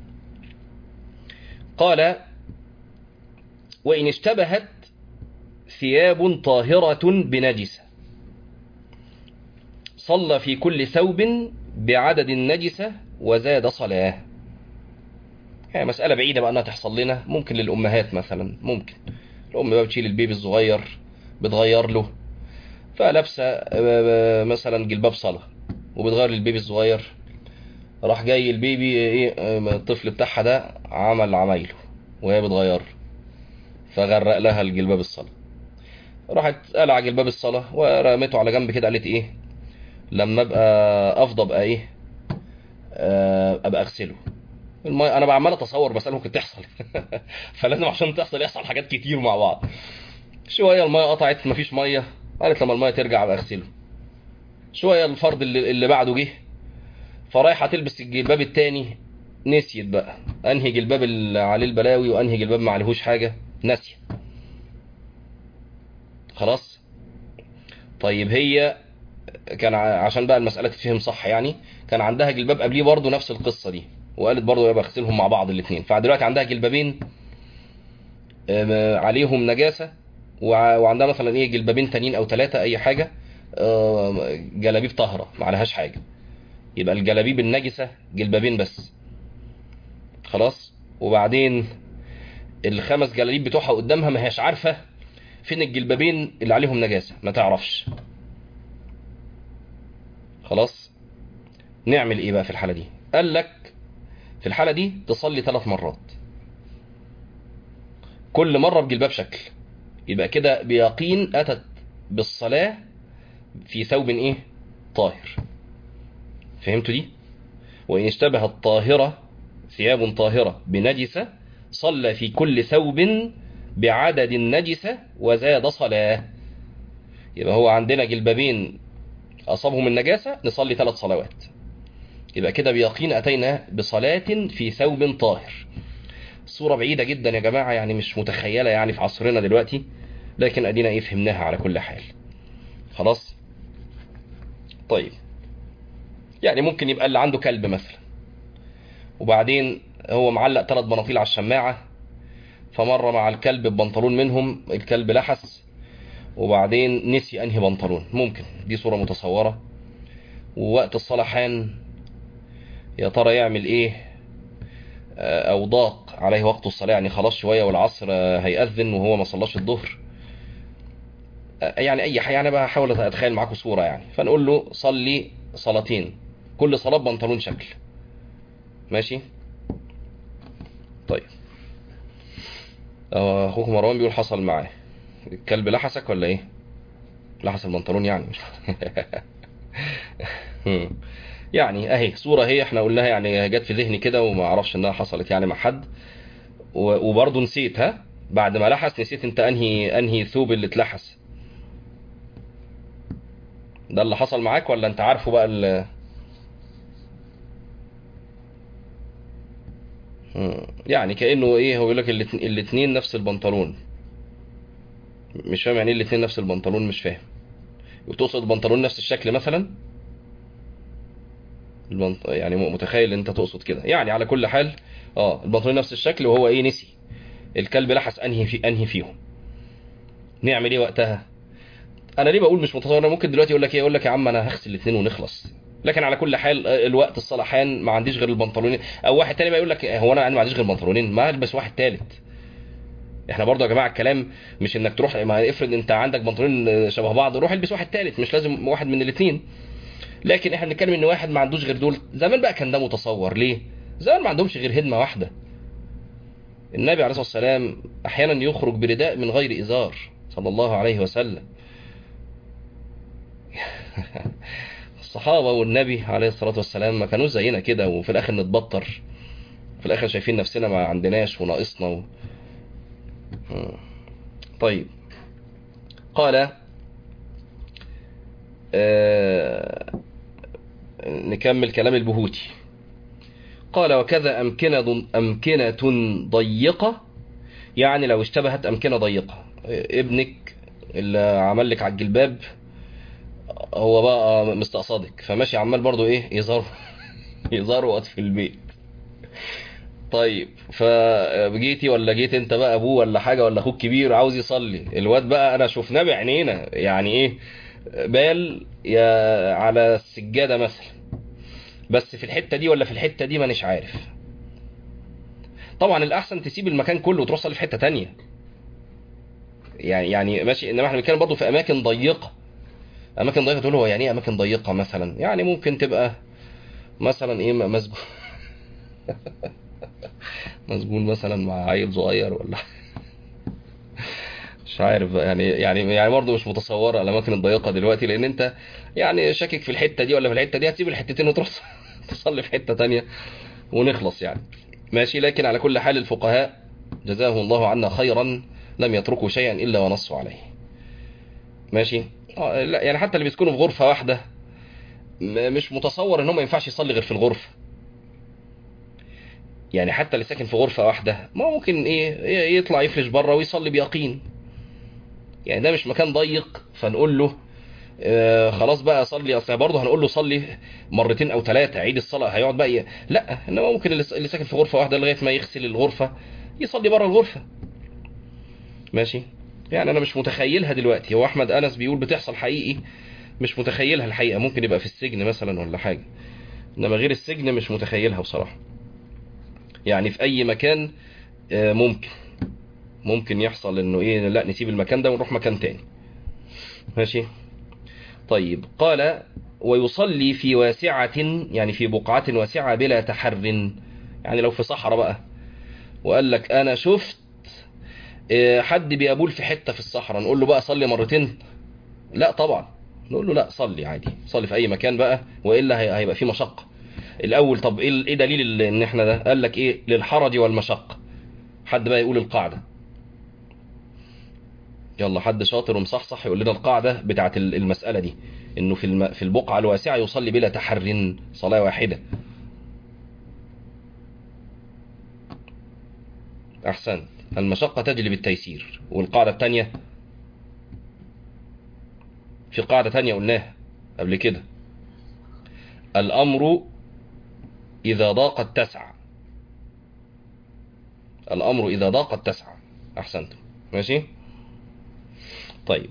قال وان اشتبهت ثياب طاهره بنجسه صلى في كل ثوب بعدد النجسه وزاد صلاه يعني مسألة بعيدة بقى انها تحصل لنا ممكن للأمهات مثلا ممكن الأم بقى بتشيل البيبي الصغير بتغير له فلابسة آه، مثلا جلباب صلاة وبتغير للبيبي الصغير راح جاي البيبي ايه آه، الطفل بتاعها ده عمل عمايله وهي بتغير فغرق لها الجلباب الصلاة راحت قلع جلباب الصلاة ورميته على جنب كده قالت ايه لما ابقى افضى ابقى ايه آه، ابقى اغسله المية انا بعمل اتصور بس ممكن تحصل فلازم عشان تحصل يحصل حاجات كتير مع بعض شويه الميه قطعت مفيش ميه قالت لما الميه ترجع ابقى اغسله شويه الفرد اللي, اللي بعده جه فرايحه تلبس الجلباب التاني نسيت بقى انهي جلباب اللي عليه البلاوي وانهي جلباب ما عليهوش حاجه ناسيه خلاص طيب هي كان ع- عشان بقى المساله تتفهم صح يعني كان عندها جلباب قبليه برضه نفس القصه دي وقالت برضه يبقى اغسلهم مع بعض الاثنين فدلوقتي عندها جلبابين آم، عليهم نجاسه وع- وعندها مثلا ايه جلبابين تانيين او ثلاثه اي حاجه آم، جلابيب طاهره ما عليهاش حاجه يبقى الجلابيب النجسه جلبابين بس خلاص وبعدين الخمس جلاليب بتوعها قدامها ما هيش عارفه فين الجلبابين اللي عليهم نجاسه ما تعرفش خلاص نعمل ايه بقى في الحاله دي قال لك في الحاله دي تصلي ثلاث مرات كل مره بجلباب شكل يبقى كده بيقين اتت بالصلاه في ثوب ايه طاهر فهمتوا دي وان اشتبهت طاهره ثياب طاهره بنجسه صلى في كل ثوب بعدد النجسه وزاد صلاه يبقى هو عندنا جلبابين اصابهم النجاسه نصلي ثلاث صلوات يبقى كده بيقين اتينا بصلاه في ثوب طاهر صورة بعيدة جدا يا جماعة يعني مش متخيلة يعني في عصرنا دلوقتي لكن ادينا ايه فهمناها على كل حال خلاص طيب يعني ممكن يبقى اللي عنده كلب مثلا وبعدين هو معلق ثلاث بناطيل على الشماعة فمر مع الكلب ببنطلون منهم الكلب لحس وبعدين نسي انهي بنطلون ممكن دي صورة متصورة ووقت الصلاة حان يا ترى يعمل ايه او ضاق عليه وقت الصلاة يعني خلاص شوية والعصر هيأذن وهو ما صلاش الظهر يعني اي حاجة يعني بقى احاول اتخيل معاكم صورة يعني فنقول له صلي صلاتين كل صلاة بنطلون شكل ماشي طيب اخوك مروان بيقول حصل معاه الكلب لحسك ولا ايه لحس البنطلون يعني يعني اهي صورة هي احنا قلناها يعني جت في ذهني كده وما اعرفش انها حصلت يعني مع حد وبرضه نسيت ها بعد ما لحس نسيت انت انهي انهي ثوب اللي اتلحس ده اللي حصل معاك ولا انت عارفه بقى ال يعني كانه ايه هو يقول لك الاثنين نفس البنطلون مش فاهم يعني ايه الاثنين نفس البنطلون مش فاهم وتقصد البنطلون نفس الشكل مثلا البنط... يعني متخيل انت تقصد كده يعني على كل حال اه البنطلون نفس الشكل وهو ايه نسي الكلب لحس انهي في انهي فيهم نعمل ايه وقتها انا ليه بقول مش متصور ممكن دلوقتي يقول لك ايه يقول لك يا عم انا هغسل الاثنين ونخلص لكن على كل حال الوقت الصلاحان ما عنديش غير البنطلونين او واحد تاني بقى يقول لك هو انا ما عنديش غير بنطلونين ما البس واحد ثالث احنا برضو يا جماعه الكلام مش انك تروح ما افرض انت عندك بنطلونين شبه بعض روح البس واحد ثالث مش لازم واحد من الاثنين لكن احنا بنتكلم ان واحد ما عندوش غير دول زمان بقى كان ده متصور ليه زمان ما عندهمش غير هدمه واحده النبي عليه الصلاه والسلام احيانا يخرج برداء من غير ازار صلى الله عليه وسلم الصحابه والنبي عليه الصلاه والسلام ما كانوش زينا كده وفي الاخر نتبطر في الاخر شايفين نفسنا ما عندناش وناقصنا و... طيب قال آه نكمل كلام البهوتي قال وكذا أمكنة, أمكنة ضيقة يعني لو اشتبهت أمكنة ضيقة ابنك اللي عمل لك على الجلباب هو بقى مستقصدك فماشي عمال برضو ايه يظهر يظهر وقت في البيت طيب فجيتي ولا جيت انت بقى ابوه ولا حاجه ولا اخوك كبير عاوز يصلي الواد بقى انا شفناه بعينينا يعني ايه بال يا على السجاده مثلا بس في الحته دي ولا في الحته دي مانيش عارف طبعا الاحسن تسيب المكان كله وتروح تصلي في حته تانية يعني يعني ماشي انما احنا بنتكلم برضه في اماكن ضيقه اماكن ضيقه تقول هو يعني ايه اماكن ضيقه مثلا يعني ممكن تبقى مثلا ايه مسجون مسجون مثلا مع عيل صغير ولا مش عارف يعني يعني يعني برضه مش متصوره الاماكن الضيقه دلوقتي لان انت يعني شاكك في الحته دي ولا في الحته دي هتسيب الحتتين وتروح تصلي في حته تانية ونخلص يعني ماشي لكن على كل حال الفقهاء جزاهم الله عنا خيرا لم يتركوا شيئا الا ونصوا عليه ماشي لا يعني حتى اللي بيسكنوا في غرفه واحده مش متصور ان هو ما ينفعش يصلي غير في الغرفه يعني حتى اللي ساكن في غرفه واحده ما ممكن ايه يطلع يفرش بره ويصلي بيقين يعني ده مش مكان ضيق فنقول له آه خلاص بقى صلي اصل برضه هنقول له صلي مرتين او ثلاثه عيد الصلاه هيقعد بقى ي... لا انما ممكن اللي ساكن في غرفه واحده لغايه ما يغسل الغرفه يصلي بره الغرفه ماشي يعني انا مش متخيلها دلوقتي هو احمد انس بيقول بتحصل حقيقي مش متخيلها الحقيقه ممكن يبقى في السجن مثلا ولا حاجه انما غير السجن مش متخيلها بصراحه يعني في اي مكان آه ممكن ممكن يحصل انه ايه لا نسيب المكان ده ونروح مكان تاني ماشي طيب قال ويصلي في واسعة يعني في بقعة واسعة بلا تحر يعني لو في صحراء بقى وقال لك انا شفت حد بيقول في حتة في الصحراء نقول له بقى صلي مرتين لا طبعا نقول له لا صلي عادي صلي في اي مكان بقى والا هيبقى في مشقة الاول طب ايه دليل ان احنا ده قال لك ايه للحرج والمشقة حد بقى يقول القاعدة يلا حد شاطر ومصحصح يقول لنا القاعدة بتاعت المسألة دي انه في الم... في البقعة الواسعة يصلي بلا تحر صلاة واحدة أحسنت المشقة تجلب التيسير والقاعدة الثانية في قاعدة تانية قلناها قبل كده الأمر إذا ضاق اتسع الأمر إذا ضاق اتسع أحسنتم ماشي طيب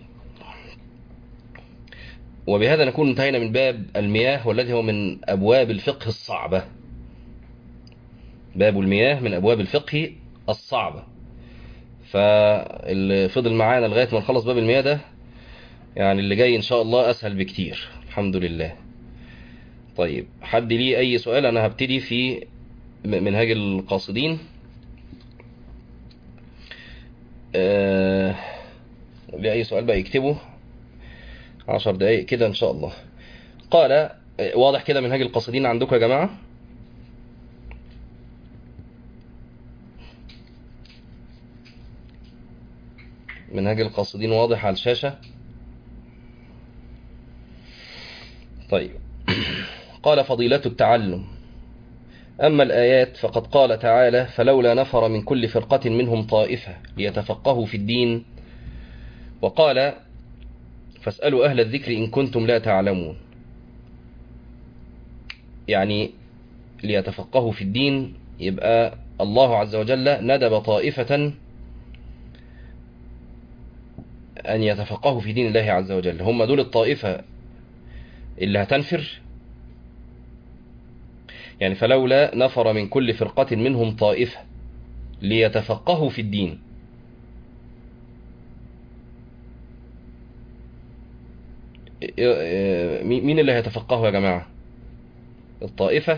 وبهذا نكون انتهينا من باب المياه والذي هو من أبواب الفقه الصعبة باب المياه من أبواب الفقه الصعبة فاللي فضل معانا لغاية ما نخلص باب المياه ده يعني اللي جاي إن شاء الله أسهل بكتير الحمد لله طيب حد ليه أي سؤال أنا هبتدي في منهاج القاصدين آه ليه أي سؤال بقى يكتبه عشر دقايق كده إن شاء الله قال واضح كده منهاج القاصدين عندكم يا جماعة منهاج القاصدين واضح على الشاشة طيب قال فضيلة التعلم أما الآيات فقد قال تعالى فلولا نفر من كل فرقة منهم طائفة ليتفقهوا في الدين وقال فاسألوا أهل الذكر إن كنتم لا تعلمون يعني ليتفقهوا في الدين يبقى الله عز وجل ندب طائفة أن يتفقهوا في دين الله عز وجل هم دول الطائفة اللي هتنفر يعني فلولا نفر من كل فرقة منهم طائفة ليتفقهوا في الدين مين اللي هيتفقهوا يا جماعة الطائفة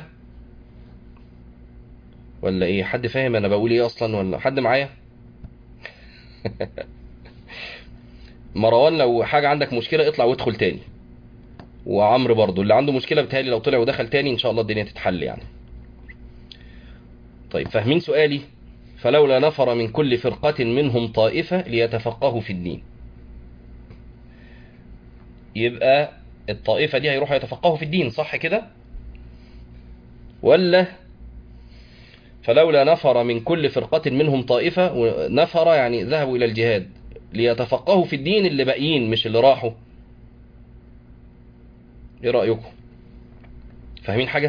ولا ايه حد فاهم انا بقول ايه اصلا ولا حد معايا مروان لو حاجة عندك مشكلة اطلع وادخل تاني وعمرو برضو اللي عنده مشكلة بتهيألي لو طلع ودخل تاني ان شاء الله الدنيا تتحل يعني طيب فاهمين سؤالي فلولا نفر من كل فرقة منهم طائفة ليتفقهوا في الدين يبقى الطائفة دي هيروحوا يتفقهوا في الدين صح كده ولا فلولا نفر من كل فرقة منهم طائفة ونفر يعني ذهبوا إلى الجهاد ليتفقهوا في الدين اللي باقيين مش اللي راحوا ايه رأيكم فاهمين حاجة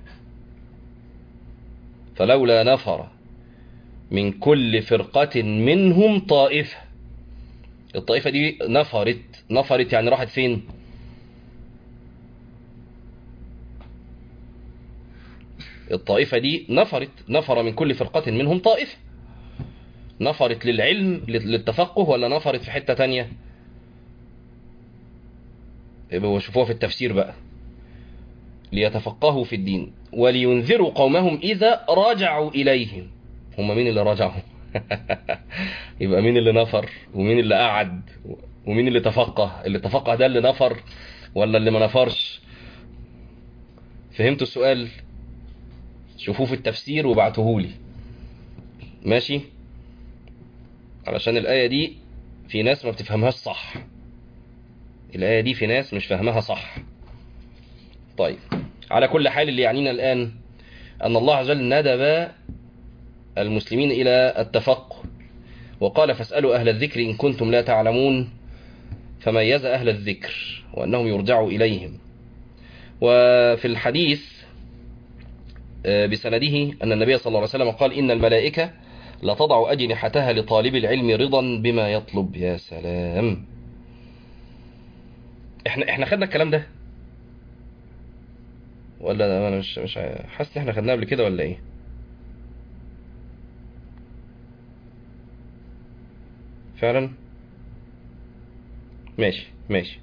فلولا نفر من كل فرقة منهم طائفة الطائفة دي نفرت نفرت يعني راحت فين الطائفة دي نفرت نفر من كل فرقة منهم طائفة نفرت للعلم للتفقه ولا نفرت في حتة تانية يبقوا شوفوها في التفسير بقى ليتفقهوا في الدين ولينذروا قومهم إذا رجعوا إليهم هم مين اللي رجعوا يبقى مين اللي نفر ومين اللي قعد ومين اللي تفقه اللي تفقه ده اللي نفر ولا اللي ما نفرش فهمتوا السؤال شوفوه في التفسير وبعتهولي ماشي علشان الآية دي في ناس ما بتفهمهاش صح الآية دي في ناس مش فاهمها صح طيب على كل حال اللي يعنينا الآن أن الله عز وجل ندب المسلمين إلى التفقه وقال فاسألوا أهل الذكر إن كنتم لا تعلمون فميز أهل الذكر وأنهم يرجعوا إليهم وفي الحديث بسنده أن النبي صلى الله عليه وسلم قال إن الملائكة لتضع أجنحتها لطالب العلم رضا بما يطلب يا سلام احنا احنا خدنا الكلام ده ولا انا مش مش حاسس احنا خدناه قبل كده ولا ايه فعلا ماشي ماشي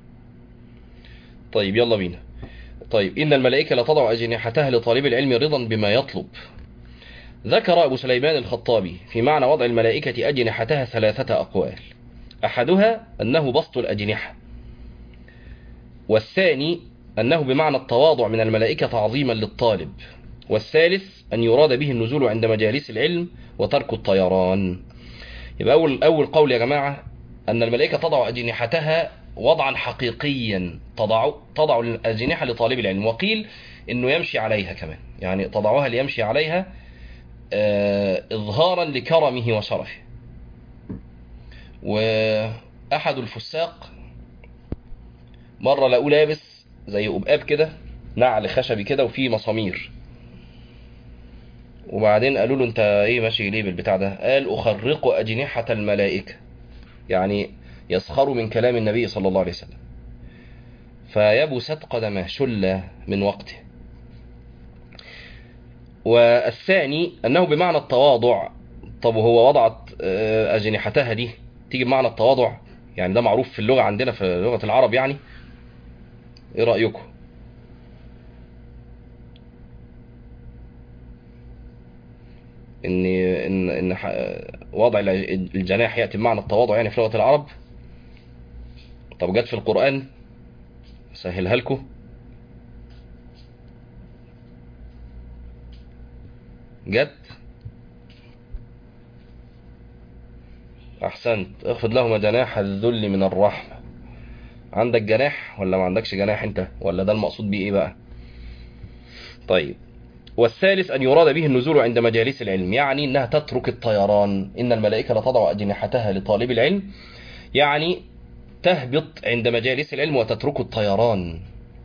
طيب يلا بينا طيب إن الملائكة لتضع أجنحتها لطالب العلم رضا بما يطلب ذكر أبو سليمان الخطابي في معنى وضع الملائكة أجنحتها ثلاثة أقوال أحدها أنه بسط الأجنحة والثاني أنه بمعنى التواضع من الملائكة تعظيما للطالب والثالث أن يراد به النزول عند مجالس العلم وترك الطيران يبقى أول, أول قول يا جماعة أن الملائكة تضع أجنحتها وضعا حقيقيا تضع, تضع الأجنحة لطالب العلم وقيل أنه يمشي عليها كمان يعني تضعها ليمشي عليها آه، إظهارا لكرمه وشرفه وأحد الفساق مرة لقوه لابس زي قبقاب كده نعل خشبي كده وفيه مسامير وبعدين قالوا له انت ايه ماشي ليه بالبتاع ده قال اخرق اجنحة الملائكة يعني يسخر من كلام النبي صلى الله عليه وسلم فيبست قدمه شل من وقته والثاني انه بمعنى التواضع طب وهو وضعت آه، اجنحتها دي تيجي بمعنى التواضع يعني ده معروف في اللغة عندنا في لغة العرب يعني ايه رأيكم ان ان ان ح- وضع الج- الجناح ياتي بمعنى التواضع يعني في لغه العرب طب جت في القران سهلها لكم جت احسنت اخفض لهما جناح الذل من الرحمه عندك جناح ولا ما عندكش جناح انت ولا ده المقصود بيه ايه بقى طيب والثالث أن يراد به النزول عند مجالس العلم يعني أنها تترك الطيران إن الملائكة لتضع أجنحتها لطالب العلم يعني تهبط عند مجالس العلم وتترك الطيران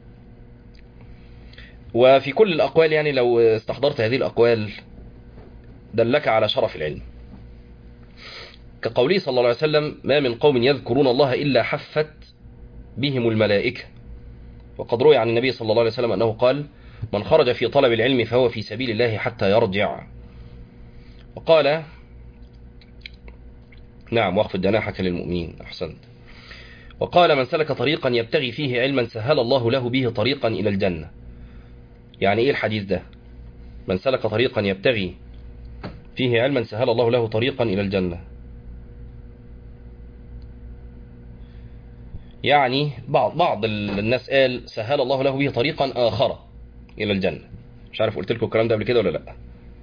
وفي كل الأقوال يعني لو استحضرت هذه الأقوال دلك على شرف العلم كقوله صلى الله عليه وسلم ما من قوم يذكرون الله إلا حفت بهم الملائكة وقد روي عن النبي صلى الله عليه وسلم أنه قال من خرج في طلب العلم فهو في سبيل الله حتى يرجع وقال نعم واخفض جناحك للمؤمنين أحسنت وقال من سلك طريقا يبتغي فيه علما سهل الله له به طريقا إلى الجنة يعني إيه الحديث ده من سلك طريقا يبتغي فيه علما سهل الله له طريقا إلى الجنة يعني بعض بعض الناس قال سهل الله له به طريقا آخر إلى الجنة مش عارف قلت لكم الكلام ده قبل كده ولا لا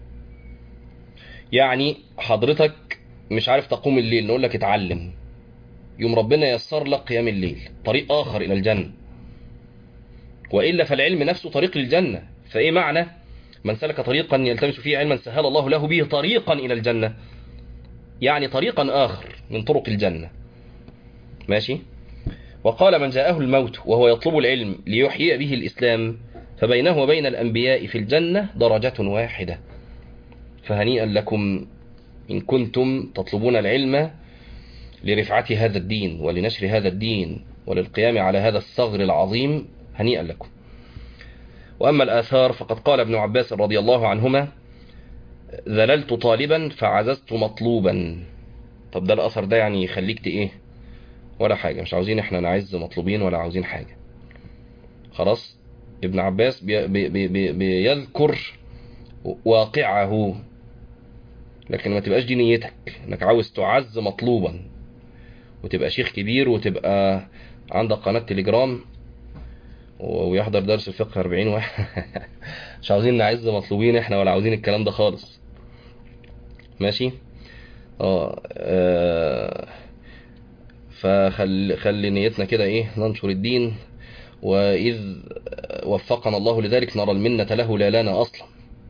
يعني حضرتك مش عارف تقوم الليل نقول لك اتعلم يوم ربنا يسر لك قيام الليل طريق آخر إلى الجنة وإلا فالعلم نفسه طريق للجنة فإيه معنى من سلك طريقا يلتمس فيه علما سهل الله له به طريقا إلى الجنة يعني طريقا آخر من طرق الجنة ماشي وقال من جاءه الموت وهو يطلب العلم ليحيي به الإسلام فبينه وبين الأنبياء في الجنة درجة واحدة فهنيئا لكم إن كنتم تطلبون العلم لرفعة هذا الدين ولنشر هذا الدين وللقيام على هذا الثغر العظيم هنيئا لكم وأما الآثار فقد قال ابن عباس رضي الله عنهما ذللت طالبا فعززت مطلوبا طب ده الأثر ده يعني يخليك ايه ولا حاجة مش عاوزين احنا نعز مطلوبين ولا عاوزين حاجة خلاص ابن عباس بي بي بي بي بيذكر واقعه لكن ما تبقاش دي نيتك انك عاوز تعز مطلوبا وتبقى شيخ كبير وتبقى عندك قناة تليجرام ويحضر درس الفقه 40 واحد مش عاوزين نعز مطلوبين احنا ولا عاوزين الكلام ده خالص ماشي اه, آه فخلي خلي نيتنا كده ايه ننشر الدين وإذ وفقنا الله لذلك نرى المنة له لا لنا أصلا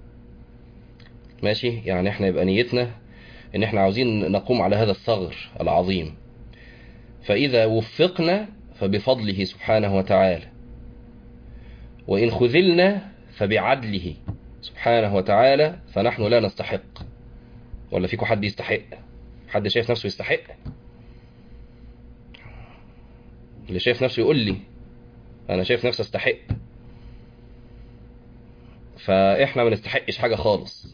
ماشي يعني احنا يبقى نيتنا ان احنا عاوزين نقوم على هذا الثغر العظيم فإذا وفقنا فبفضله سبحانه وتعالى وإن خذلنا فبعدله سبحانه وتعالى فنحن لا نستحق ولا فيكم حد يستحق حد شايف نفسه يستحق اللي شايف نفسه يقول لي انا شايف نفسي استحق فاحنا ما نستحقش حاجه خالص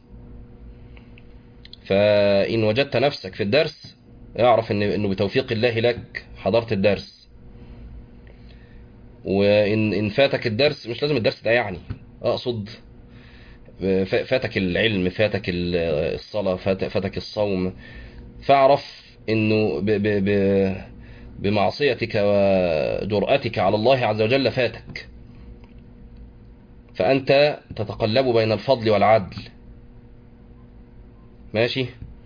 فان وجدت نفسك في الدرس اعرف ان انه بتوفيق الله لك حضرت الدرس وان ان فاتك الدرس مش لازم الدرس ده يعني اقصد فاتك العلم فاتك الصلاه فاتك الصوم فاعرف انه ب ب ب بمعصيتك وجرأتك على الله عز وجل فاتك فأنت تتقلب بين الفضل والعدل ماشي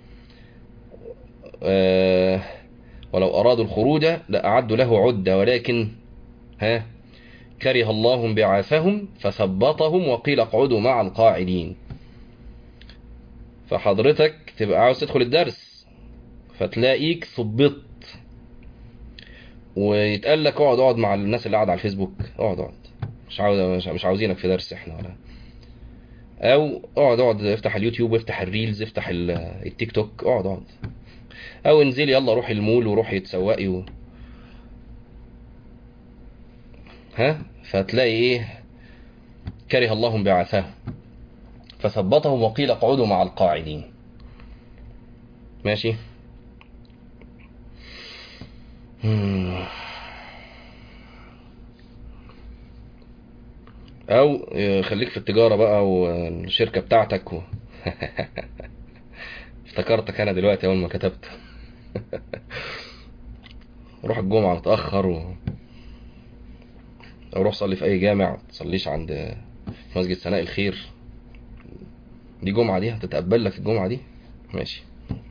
آه ولو أرادوا الخروج لأعدوا له عدة ولكن ها كره الله بعاثهم فثبطهم وقيل اقعدوا مع القاعدين فحضرتك تبقى عاوز تدخل الدرس فتلاقيك ثبطت ويتقال لك اقعد اقعد مع الناس اللي قاعده على الفيسبوك اقعد اقعد مش عاوز مش- مش عاوزينك في درس احنا ولا او اقعد اقعد افتح اليوتيوب افتح الريلز افتح ال- التيك توك اقعد اقعد او انزلي يلا روحي المول وروحي تسوقي و... ها فتلاقي ايه كره الله بعثاه فثبتهم وقيل اقعدوا مع القاعدين ماشي مم. او آه، خليك في التجارة بقى والشركة بتاعتك و... افتكرتك انا دلوقتي اول ما كتبت روح الجمعة متأخر و... او روح صلي في اي جامع تصليش عند مسجد سناء الخير دي جمعة دي هتتقبل لك الجمعة دي ماشي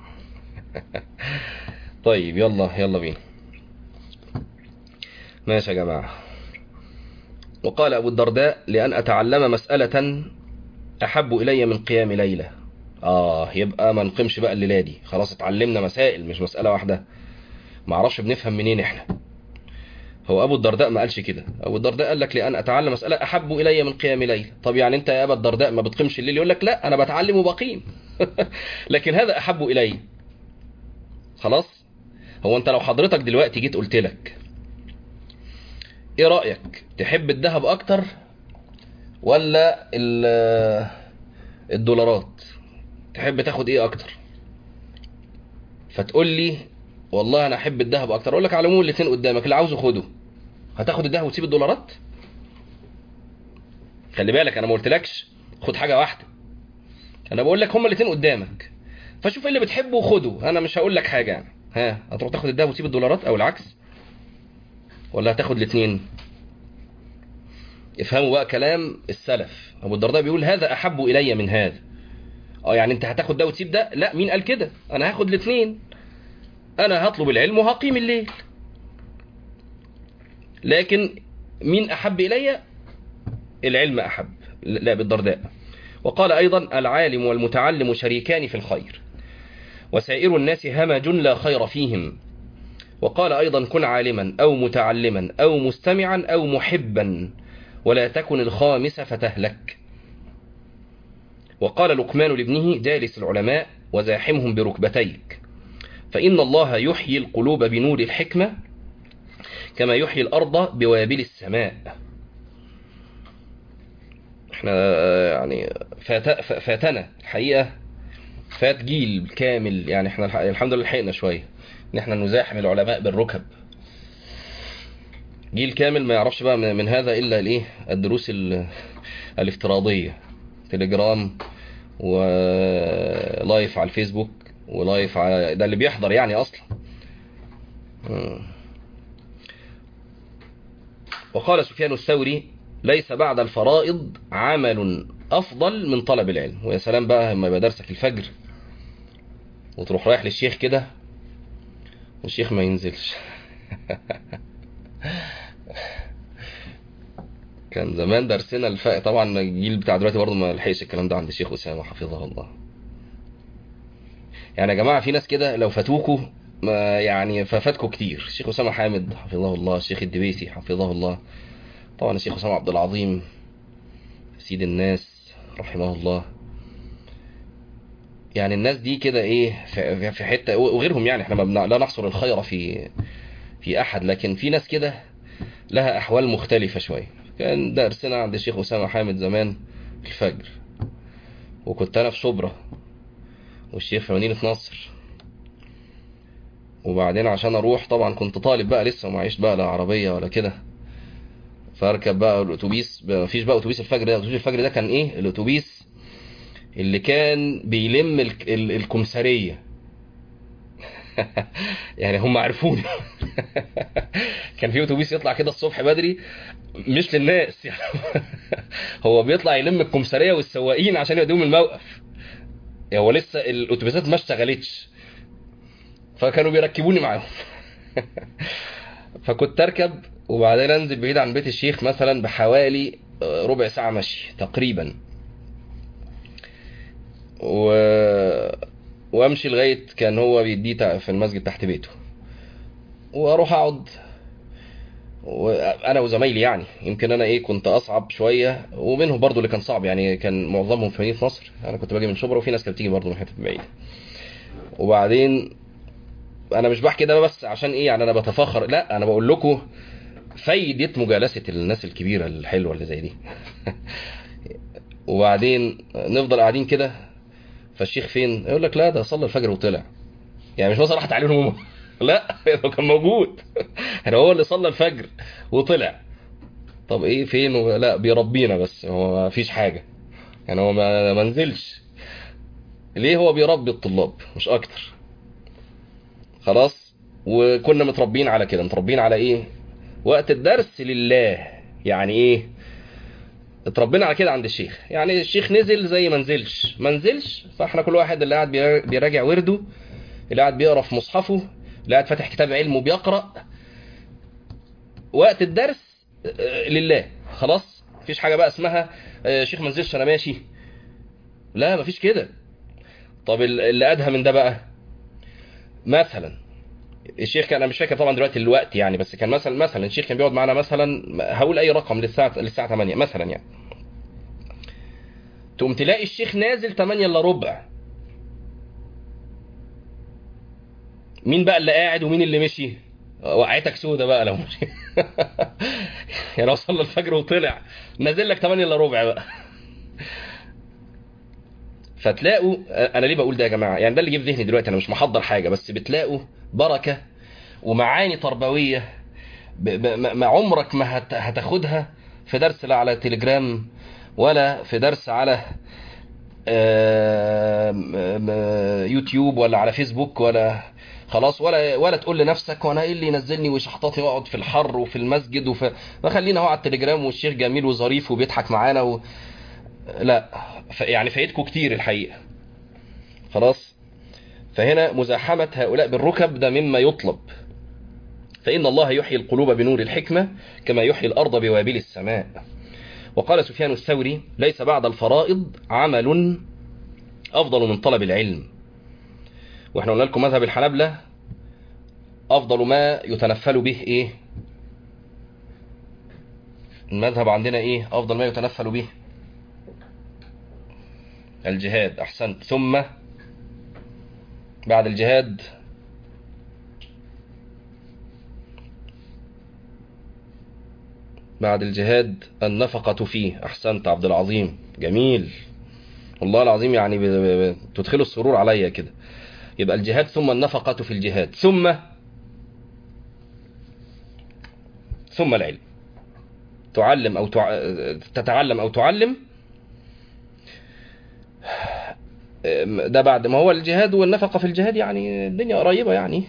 طيب يلا يلا بينا ماشي يا جماعة وقال أبو الدرداء لأن أتعلم مسألة أحب إلي من قيام ليلة آه يبقى ما نقيمش بقى الليلة دي خلاص اتعلمنا مسائل مش مسألة واحدة ما اعرفش بنفهم منين احنا هو أبو الدرداء ما قالش كده أبو الدرداء قال لك لأن أتعلم مسألة أحب إلي من قيام ليلة طب يعني أنت يا أبا الدرداء ما بتقيمش الليل يقول لك لا أنا بتعلم وبقيم لكن هذا أحب إلي خلاص هو أنت لو حضرتك دلوقتي جيت قلت لك ايه رأيك تحب الذهب اكتر ولا ال- الدولارات تحب تاخد ايه اكتر فتقول لي والله انا احب الذهب اكتر اقول لك على العموم الاثنين قدامك اللي عاوزه خده هتاخد الذهب وتسيب الدولارات خلي بالك انا ما قلتلكش خد حاجه واحده انا بقول لك هما الاثنين قدامك فشوف ايه اللي بتحبه وخده انا مش هقول لك حاجه يعني ها هتروح تاخد الذهب وتسيب الدولارات او العكس ولا هتاخد الاثنين افهموا بقى كلام السلف ابو الدرداء بيقول هذا احب الي من هذا اه يعني انت هتاخد ده وتسيب ده لا مين قال كده انا هاخد الاثنين انا هطلب العلم وهقيم الليل لكن مين احب الي العلم احب لا بالدرداء وقال ايضا العالم والمتعلم شريكان في الخير وسائر الناس همج لا خير فيهم وقال أيضا كن عالما أو متعلما أو مستمعا أو محبا ولا تكن الخامس فتهلك وقال لقمان لابنه جالس العلماء وزاحمهم بركبتيك فإن الله يحيي القلوب بنور الحكمة كما يحيي الأرض بوابل السماء احنا آه، يعني فات فاتنا الحقيقة فات جيل كامل يعني احنا الح- الحمد لله لحقنا شوية ان احنا نزاحم العلماء بالركب جيل كامل ما يعرفش بقى من من هذا الا الايه الدروس ال- الافتراضيه تليجرام ولايف على الفيسبوك ولايف على ده اللي بيحضر يعني اصلا مم. وقال سفيان الثوري ليس بعد الفرائض عمل افضل من طلب العلم ويا سلام بقى لما يبقى درسك الفجر وتروح رايح للشيخ كده والشيخ ما ينزلش كان زمان درسنا الف... طبعا الجيل بتاع دلوقتي برضه ما لحقش الكلام ده عند الشيخ اسامه حفظه الله يعني يا جماعه في ناس كده لو فاتوكوا ما يعني ففاتكوا كتير الشيخ اسامه حامد حفظه الله الشيخ الدبيسي حفظه الله طبعا الشيخ اسامه عبد العظيم سيد الناس رحمه الله يعني الناس دي كده ايه في في حته وغيرهم يعني احنا ما بن- لا نحصر الخير في في احد لكن في ناس كده لها احوال مختلفه شويه كان درسنا عند الشيخ اسامه حامد زمان الفجر وكنت انا في شبرا والشيخ في مدينه نصر وبعدين عشان اروح طبعا كنت طالب بقى لسه ومعيش بقى لا عربيه ولا كده فاركب بقى الاتوبيس مفيش بقى اتوبيس الفجر ده اتوبيس الفجر ده كان ايه الاتوبيس اللي كان بيلم ال- ال- الكمثريه يعني هم عرفوني كان في اتوبيس يطلع كده الصبح بدري مش للناس يعني هو بيطلع يلم الكمثريه والسواقين عشان يوديهم الموقف يعني هو لسه الاتوبيسات ما اشتغلتش فكانوا بيركبوني معاهم فكنت اركب وبعدين انزل بعيد عن بيت الشيخ مثلا بحوالي ربع ساعه مشي تقريبا و... وامشي لغايه كان هو بيديه تع- في المسجد تحت بيته واروح اقعد وانا وزمايلي يعني يمكن انا ايه كنت اصعب شويه ومنهم برضو اللي كان صعب يعني كان معظمهم في مدينه نصر انا كنت باجي من شبرا وفي ناس كانت بتيجي برضو من حته بعيده وبعدين انا مش بحكي ده بس عشان ايه يعني انا بتفاخر لا انا بقول لكم فايدة مجالسة الناس الكبيرة الحلوة اللي زي دي وبعدين نفضل قاعدين كده فالشيخ فين يقول لك لا ده صلى الفجر وطلع يعني مش مثلا راحت عليه نومه لا هو كان موجود يعني هو اللي صلى الفجر وطلع طب ايه فين و... لا بيربينا بس هو ما فيش حاجة يعني هو ما ما نزلش ليه هو بيربي الطلاب مش اكتر خلاص وكنا متربيين على كده متربيين على ايه وقت الدرس لله يعني ايه اتربينا على كده عند الشيخ يعني الشيخ نزل زي ما نزلش ما نزلش فاحنا كل واحد اللي قاعد بيرا- بيراجع ورده اللي قاعد بيقرا في مصحفه اللي قاعد فاتح كتاب علم وبيقرا وقت الدرس آه، لله خلاص مفيش حاجه بقى اسمها آه، شيخ ما نزلش انا ماشي لا مفيش كده طب ال- اللي ادهى من ده بقى مثلا الشيخ كان انا مش فاكر طبعا دلوقتي الوقت يعني بس كان مثلا مثلا الشيخ كان بيقعد معانا مثلا هقول اي رقم للساعه للساعه 8 مثلا يعني تقوم تلاقي الشيخ نازل 8 الا ربع مين بقى اللي قاعد ومين اللي مشي وقعتك سودة بقى لو مشي يعني لو صلى الفجر وطلع نازل لك 8 الا ربع بقى فتلاقوا انا ليه بقول ده يا جماعه يعني ده اللي جه في ذهني دلوقتي انا مش محضر حاجه بس بتلاقوا بركه ومعاني تربويه ب- ب- ما ما عمرك ما هت- هتاخدها في درس لا على تليجرام ولا في درس على آم، آم، يوتيوب ولا على فيسبوك ولا خلاص ولا ولا تقول لنفسك وانا ايه اللي ينزلني وشحطاتي واقعد في الحر وفي المسجد وفي ما خلينا هو على التليجرام والشيخ جميل وظريف وبيضحك معانا و... لا ف... يعني فايتكم كتير الحقيقه خلاص فهنا مزاحمه هؤلاء بالركب ده مما يطلب فإن الله يحيي القلوب بنور الحكمة كما يحيي الأرض بوابل السماء وقال سفيان الثوري ليس بعد الفرائض عمل أفضل من طلب العلم واحنا قلنا لكم مذهب الحنبلة أفضل ما يتنفل به إيه المذهب عندنا إيه أفضل ما يتنفل به الجهاد أحسنت ثم بعد الجهاد بعد الجهاد النفقة فيه أحسنت عبد العظيم جميل والله العظيم يعني ب- ب- ب- تدخلوا السرور عليا كده يبقى الجهاد ثم النفقة في الجهاد ثم ثم العلم تعلم أو تع... تتعلم أو تعلم ده بعد ما هو الجهاد والنفقة في الجهاد يعني الدنيا قريبة يعني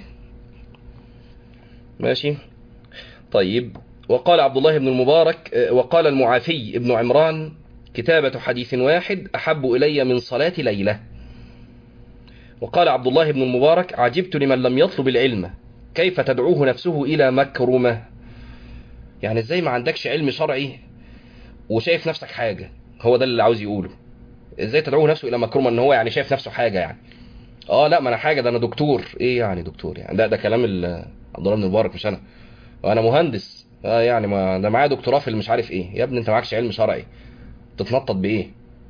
ماشي طيب وقال عبد الله بن المبارك آه، وقال المعافي ابن عمران كتابة حديث واحد أحب إلي من صلاة ليلة وقال عبد الله بن المبارك عجبت لمن لم يطلب العلم كيف تدعوه نفسه إلى مكرمة يعني ازاي ما عندكش علم شرعي وشايف نفسك حاجة هو ده اللي عاوز يقوله ازاي تدعوه نفسه إلى مكرمة ان هو يعني شايف نفسه حاجة يعني اه لا ما انا حاجة ده انا دكتور ايه يعني دكتور يعني ده ده كلام ال- عبد الله بن المبارك مش انا وانا مهندس اه يعني ما ده معايا دكتوراه في اللي مش عارف ايه يا ابني انت معكش علم شرعي تتنطط بايه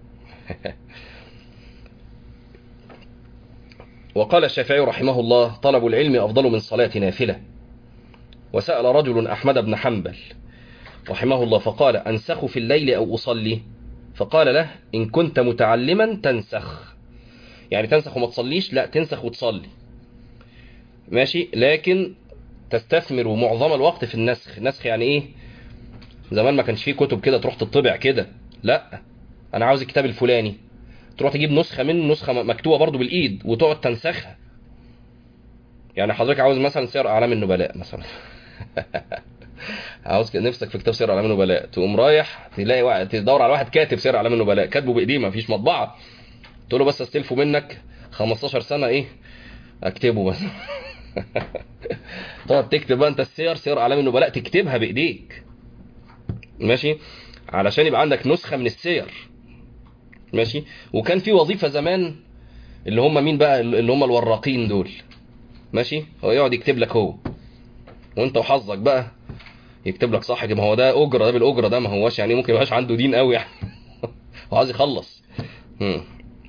وقال الشافعي رحمه الله طلب العلم افضل من صلاة نافلة وسأل رجل احمد بن حنبل رحمه الله فقال انسخ في الليل او اصلي فقال له ان كنت متعلما تنسخ يعني تنسخ وما تصليش لا تنسخ وتصلي ماشي لكن تستثمر معظم الوقت في النسخ نسخ يعني ايه زمان ما كانش فيه كتب كده تروح تطبع كده لا انا عاوز الكتاب الفلاني تروح تجيب نسخة منه نسخة مكتوبة برضو بالايد وتقعد تنسخها يعني حضرتك عاوز مثلا سير اعلام النبلاء مثلا عاوز كده نفسك في كتاب سير اعلام النبلاء تقوم رايح تلاقي واحد تدور على واحد كاتب سير اعلام النبلاء كاتبه بايديه ما فيش مطبعه تقول له بس استلفه منك 15 سنه ايه اكتبه بس تقعد تكتب بقى انت السير سير اعلام النبلاء تكتبها بايديك ماشي علشان يبقى عندك نسخه من السير ماشي وكان في وظيفة زمان اللي هم مين بقى اللي هم الوراقين دول ماشي هو يقعد يكتب لك هو وانت وحظك بقى يكتب لك صح ما هو ده اجره ده بالاجره ده ما هوش يعني ممكن يبقاش عنده دين قوي يعني هو عايز يخلص مم.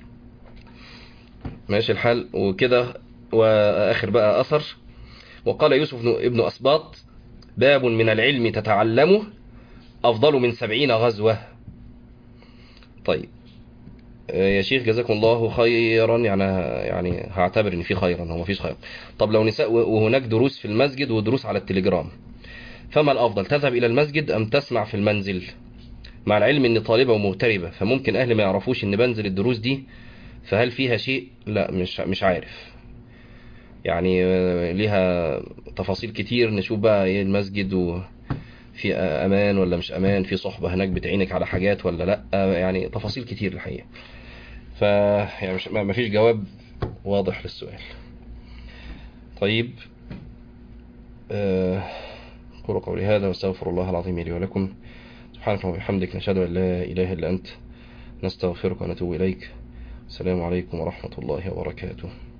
ماشي الحال وكده واخر بقى اثر وقال يوسف بن- ابن اسباط باب من العلم تتعلمه افضل من سبعين غزوه طيب آه، يا شيخ جزاكم الله خيرا يعني يعني هعتبر ان في خيرا هو مفيش خير طب لو نساء وهناك دروس في المسجد ودروس على التليجرام فما الافضل تذهب الى المسجد ام تسمع في المنزل مع العلم ان طالبه ومغتربه فممكن اهلي ما يعرفوش ان بنزل الدروس دي فهل فيها شيء لا مش مش عارف يعني آه، ليها تفاصيل كتير نشوف بقى ايه المسجد وفي امان ولا مش امان في صحبه هناك بتعينك على حاجات ولا لا يعني تفاصيل كتير الحقيقه ف يعني مش ما فيش جواب واضح للسؤال طيب آه، أقول قولي هذا واستغفر الله العظيم لي ولكم سبحانك اللهم وبحمدك نشهد أن لا إله إلا أنت نستغفرك ونتوب إليك السلام عليكم ورحمة الله وبركاته